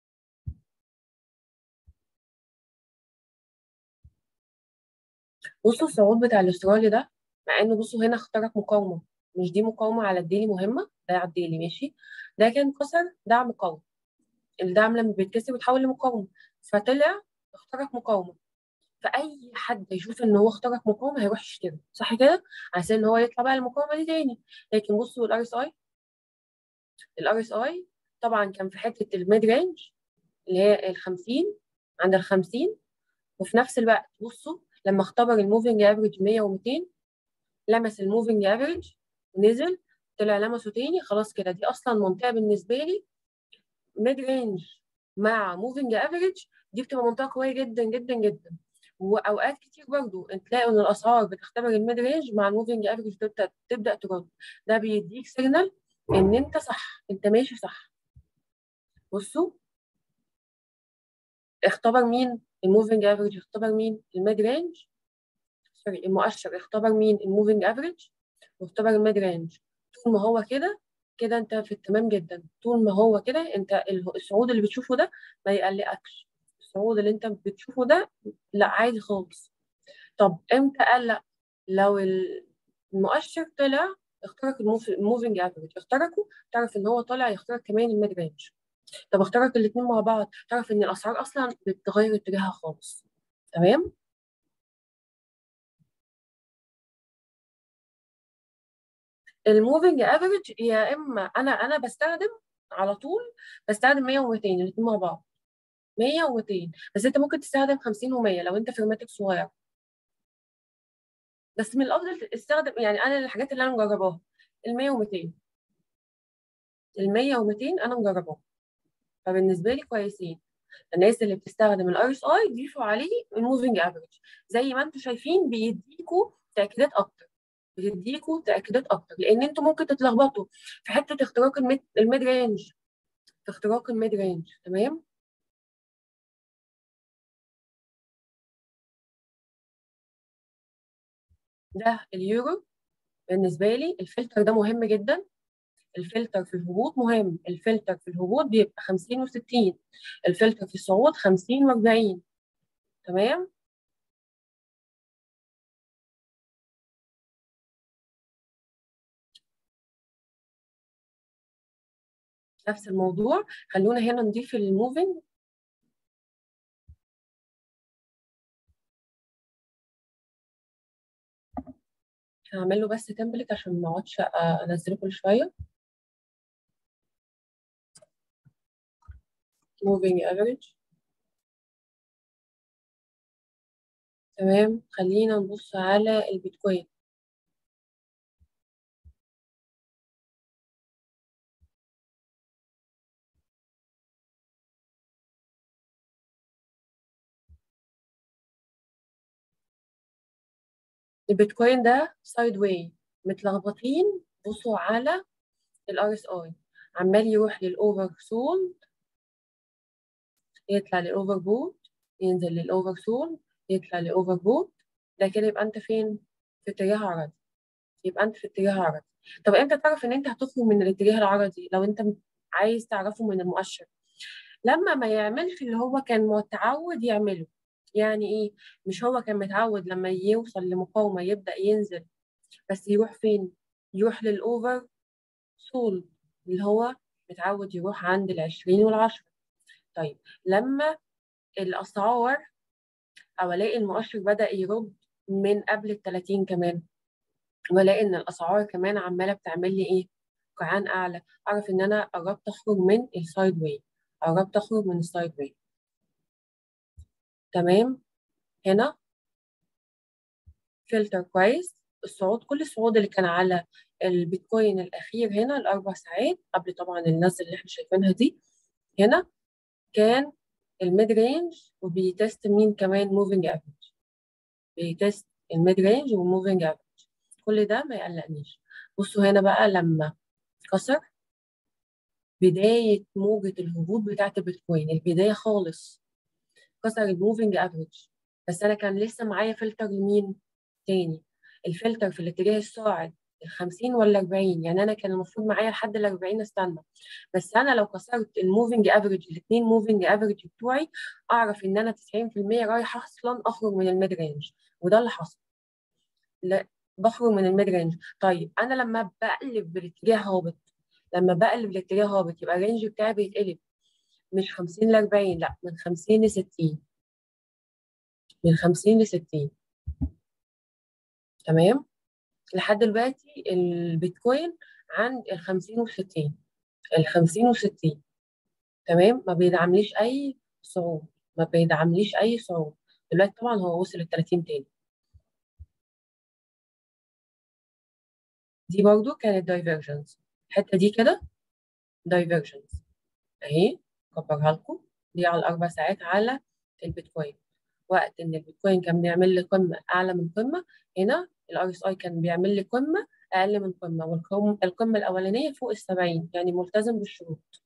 A: بصوا الصعود بتاع الاسترالي ده مع انه بصوا هنا اخترق مقاومه مش دي مقاومه على الديلي مهمه ده على الديلي ماشي ده كان كسر دعم مقاومه الدعم لما بيتكسر بيتحول لمقاومه فطلع اخترق مقاومه فاي حد يشوف ان هو اخترق مقاومه هيروح يشتري صح كده عشان ان هو يطلع بقى المقاومه دي تاني لكن بصوا الار اس اي الار اس اي طبعا كان في حته الميد رينج اللي هي ال 50 عند ال 50 وفي نفس الوقت بصوا لما اختبر الموفينج افريج 100 و200 لمس الموفينج افريج ونزل طلع لمسه تاني خلاص كده دي اصلا منطقه بالنسبه لي ميد رينج مع موفينج افريج دي بتبقى منطقه قويه جدا جدا جدا واوقات كتير برضو تلاقوا ان الاسعار بتختبر الميد رينج مع الموفينج افريج تبدا تبدا ترد ده بيديك سيجنال ان انت صح انت ماشي صح بصوا اختبر مين الموفينج افريج اختبر مين الميد رينج سوري المؤشر اختبر مين الموفينج افريج واختبر الميد رينج طول ما هو كده كده انت في التمام جدا طول ما هو كده انت الصعود اللي بتشوفه ده ما يقلقكش الصعود اللي انت بتشوفه ده لا عادي خالص طب امتى قلق لو المؤشر طلع اخترق الموفينج افريج اخترقه تعرف ان هو طالع يخترق كمان الميد رينج طب اخترق الاثنين مع بعض تعرف ان الاسعار اصلا بتغير اتجاهها خالص تمام الموفينج افريج يا اما انا انا بستخدم على طول بستخدم 100 و200 الاثنين مع بعض 100 و200 بس انت ممكن تستخدم 50 و100 لو انت فيرماتك صغير بس من الافضل تستخدم يعني انا الحاجات اللي انا مجرباها ال 100 و200 ال 100 و200 انا مجرباها فبالنسبه لي كويسين الناس اللي بتستخدم الار اس اي ضيفوا عليه الموفينج افريج زي ما انتم شايفين بيديكوا تاكيدات اكتر بتديكوا تاكيدات اكتر لان انتوا ممكن تتلخبطوا في حته اختراق الميد, الميد رينج في اختراق الميد رينج تمام ده اليورو بالنسبه لي الفلتر ده مهم جدا الفلتر في الهبوط مهم الفلتر في الهبوط بيبقى 50 و60 الفلتر في الصعود 50 و40 تمام نفس الموضوع خلونا هنا نضيف الموفينج هعمل له بس تمبلت عشان ما اقعدش انزله كل شويه moving average تمام خلينا نبص على البيتكوين البيتكوين ده سايد واي متلخبطين بصوا على الار اس اي عمال يروح للاوفر سولد يطلع للاوفر بوت ينزل للاوفر سولد يطلع للاوفر بوت ده كده يبقى انت فين في اتجاه عرضي يبقى انت في اتجاه عرضي طب امتى تعرف ان انت هتخرج من الاتجاه العرضي لو انت عايز تعرفه من المؤشر لما ما يعملش اللي هو كان متعود يعمله يعني ايه مش هو كان متعود لما يوصل لمقاومة يبدأ ينزل بس يروح فين يروح للأوفر سول اللي هو متعود يروح عند العشرين والعشرة طيب لما الأسعار أو ألاقي المؤشر بدأ يرد من قبل التلاتين كمان وألاقي إن الأسعار كمان عمالة بتعمل لي إيه قيعان أعلى أعرف إن أنا قربت أخرج من السايد واي قربت أخرج من السايد واي تمام هنا فلتر كويس الصعود كل الصعود اللي كان على البيتكوين الأخير هنا الأربع ساعات قبل طبعا النزل اللي احنا شايفينها دي هنا كان الميد رينج وبيتست مين كمان موفينج افريج بيتست الميد رينج والموفينج افريج كل ده ما يقلقنيش بصوا هنا بقى لما كسر بداية موجة الهبوط بتاعت البيتكوين البداية خالص كسر الموفينج افريج بس انا كان لسه معايا فلتر يمين تاني الفلتر في الاتجاه الصاعد ال 50 ولا 40 يعني انا كان المفروض معايا لحد ال 40 استنى بس انا لو كسرت الموفينج افريج الاثنين موفينج افريج بتوعي اعرف ان انا 90% رايح اصلا اخرج من الميد رينج وده اللي حصل لا بخرج من الميد رينج طيب انا لما بقلب بالاتجاه هابط لما بقلب الاتجاه هابط يبقى الرينج بتاعي بيتقلب مش 50 ل 40 لا من 50 ل 60 من 50 ل 60 تمام لحد دلوقتي البيتكوين عند ال 50 وال 60 ال 50 وال 60 تمام ما بيدعمليش اي صعود ما بيدعمليش اي صعود دلوقتي طبعا هو وصل ل 30 تاني دي برضو كانت دايفرجنس الحته دي كده دايفرجنس اهي كبرها لكم دي على الاربع ساعات على البيتكوين وقت ان البيتكوين كان بيعمل لي قمه اعلى من قمه هنا الار اس اي كان بيعمل لي قمه اقل من قمه والقمه الاولانيه فوق ال 70 يعني ملتزم بالشروط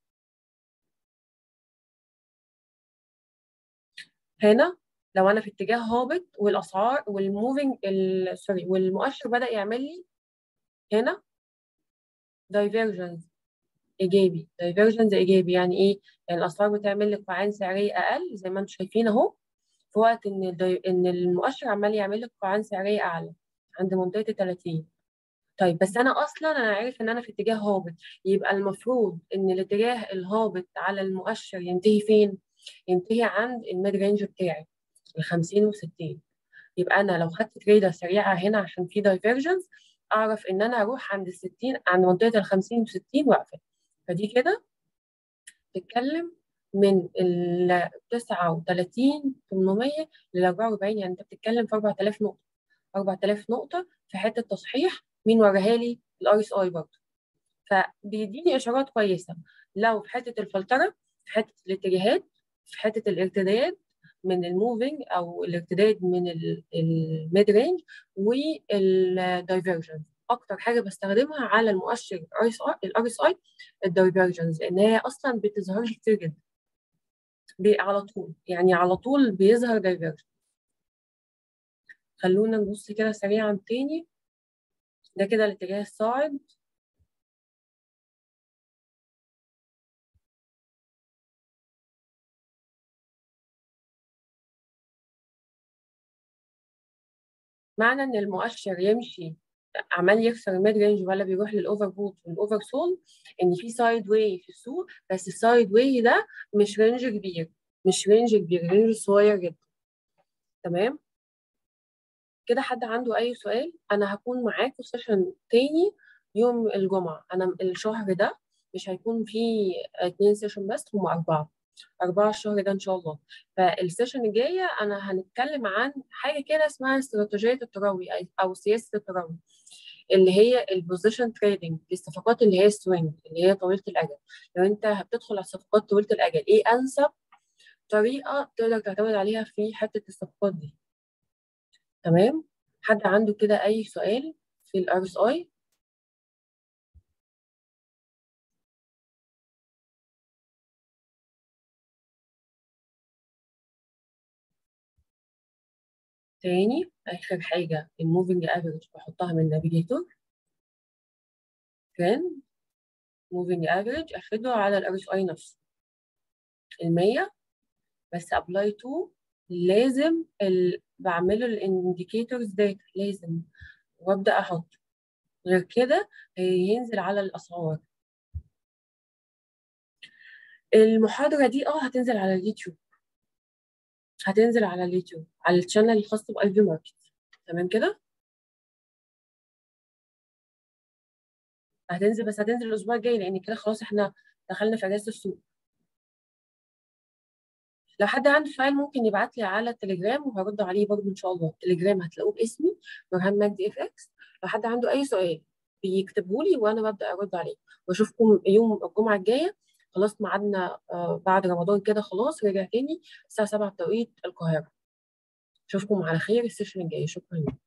A: هنا لو انا في اتجاه هابط والاسعار والموفينج سوري والمؤشر بدا يعمل لي هنا دايفرجنس ايجابي دايفرجنس ايجابي يعني ايه يعني الاسعار بتعمل لي قاعان سعريه اقل زي ما انتم شايفين اهو في وقت ان الدي... ان المؤشر عمال يعمل لي قاعان سعريه اعلى عند منطقه ال 30 طيب بس انا اصلا انا عارف ان انا في اتجاه هابط يبقى المفروض ان الاتجاه الهابط على المؤشر ينتهي فين؟ ينتهي عند الميد رينج بتاعي ال 50 و 60 يبقى انا لو خدت تريده سريعه هنا عشان في دايفرجنس اعرف ان انا اروح عند ال 60 عند منطقه ال 50 و 60 واقفل فدي كده بتتكلم من ال 39 800 لل 44 يعني انت بتتكلم في 4000 نقطه 4000 نقطه في حته تصحيح مين وراها لي الار اس اي برضه فبيديني اشارات كويسه لو في حته الفلتره في حته الاتجاهات في حته الارتداد من الموفينج او الارتداد من الميد رينج والدايفرجن اكتر حاجه بستخدمها على المؤشر الار اس اي الدايفرجنز لان هي اصلا بتظهر لي كتير جدا على طول يعني على طول بيظهر دايفرجن خلونا نبص كده سريعا تاني ده كده الاتجاه الصاعد معنى ان المؤشر يمشي عمال يكسر الميد رينج ولا بيروح للاوفر بوت والاوفر سول ان في سايد واي في السوق بس السايد واي ده مش رينج كبير مش رينج كبير رينج صغير جدا تمام كده حد عنده اي سؤال انا هكون معاكم سيشن تاني يوم الجمعه انا الشهر ده مش هيكون فيه اتنين سيشن بس هم اربعه أربعة الشهر ده إن شاء الله فالسيشن الجاية أنا هنتكلم عن حاجة كده اسمها استراتيجية التراوي أو سياسة التراوي اللي هي البوزيشن تريدنج الصفقات اللي هي سوينج اللي هي طويلة الأجل لو أنت هتدخل على صفقات طويلة الأجل إيه أنسب طريقة تقدر تعتمد عليها في حتة الصفقات دي تمام حد عنده كده أي سؤال في الار اس اي تاني آخر حاجة الموفينج افريج بحطها من النافيجيتور كان موفينج افريج اخده على الار اس اي نفسه المية بس ابلاي تو لازم ال... بعمله الانديكيتورز داتا لازم وابدا احط غير كده ينزل على الاسعار المحاضرة دي اه هتنزل على اليوتيوب هتنزل على اليوتيوب على الشانل الخاص باي في ماركت تمام كده هتنزل بس هتنزل الاسبوع الجاي لان كده خلاص احنا دخلنا في اجازه السوق لو حد عنده سؤال ممكن يبعت لي على التليجرام وهرد عليه برضه ان شاء الله التليجرام هتلاقوه باسمي نورهان مجدي اف اكس لو حد عنده اي سؤال بيكتبه لي وانا ببدا ارد عليه واشوفكم يوم الجمعه الجايه خلاص ميعادنا بعد رمضان كده خلاص رجع تاني الساعه 7 بتوقيت القاهره اشوفكم على خير السيشن الجاي شكرا لكم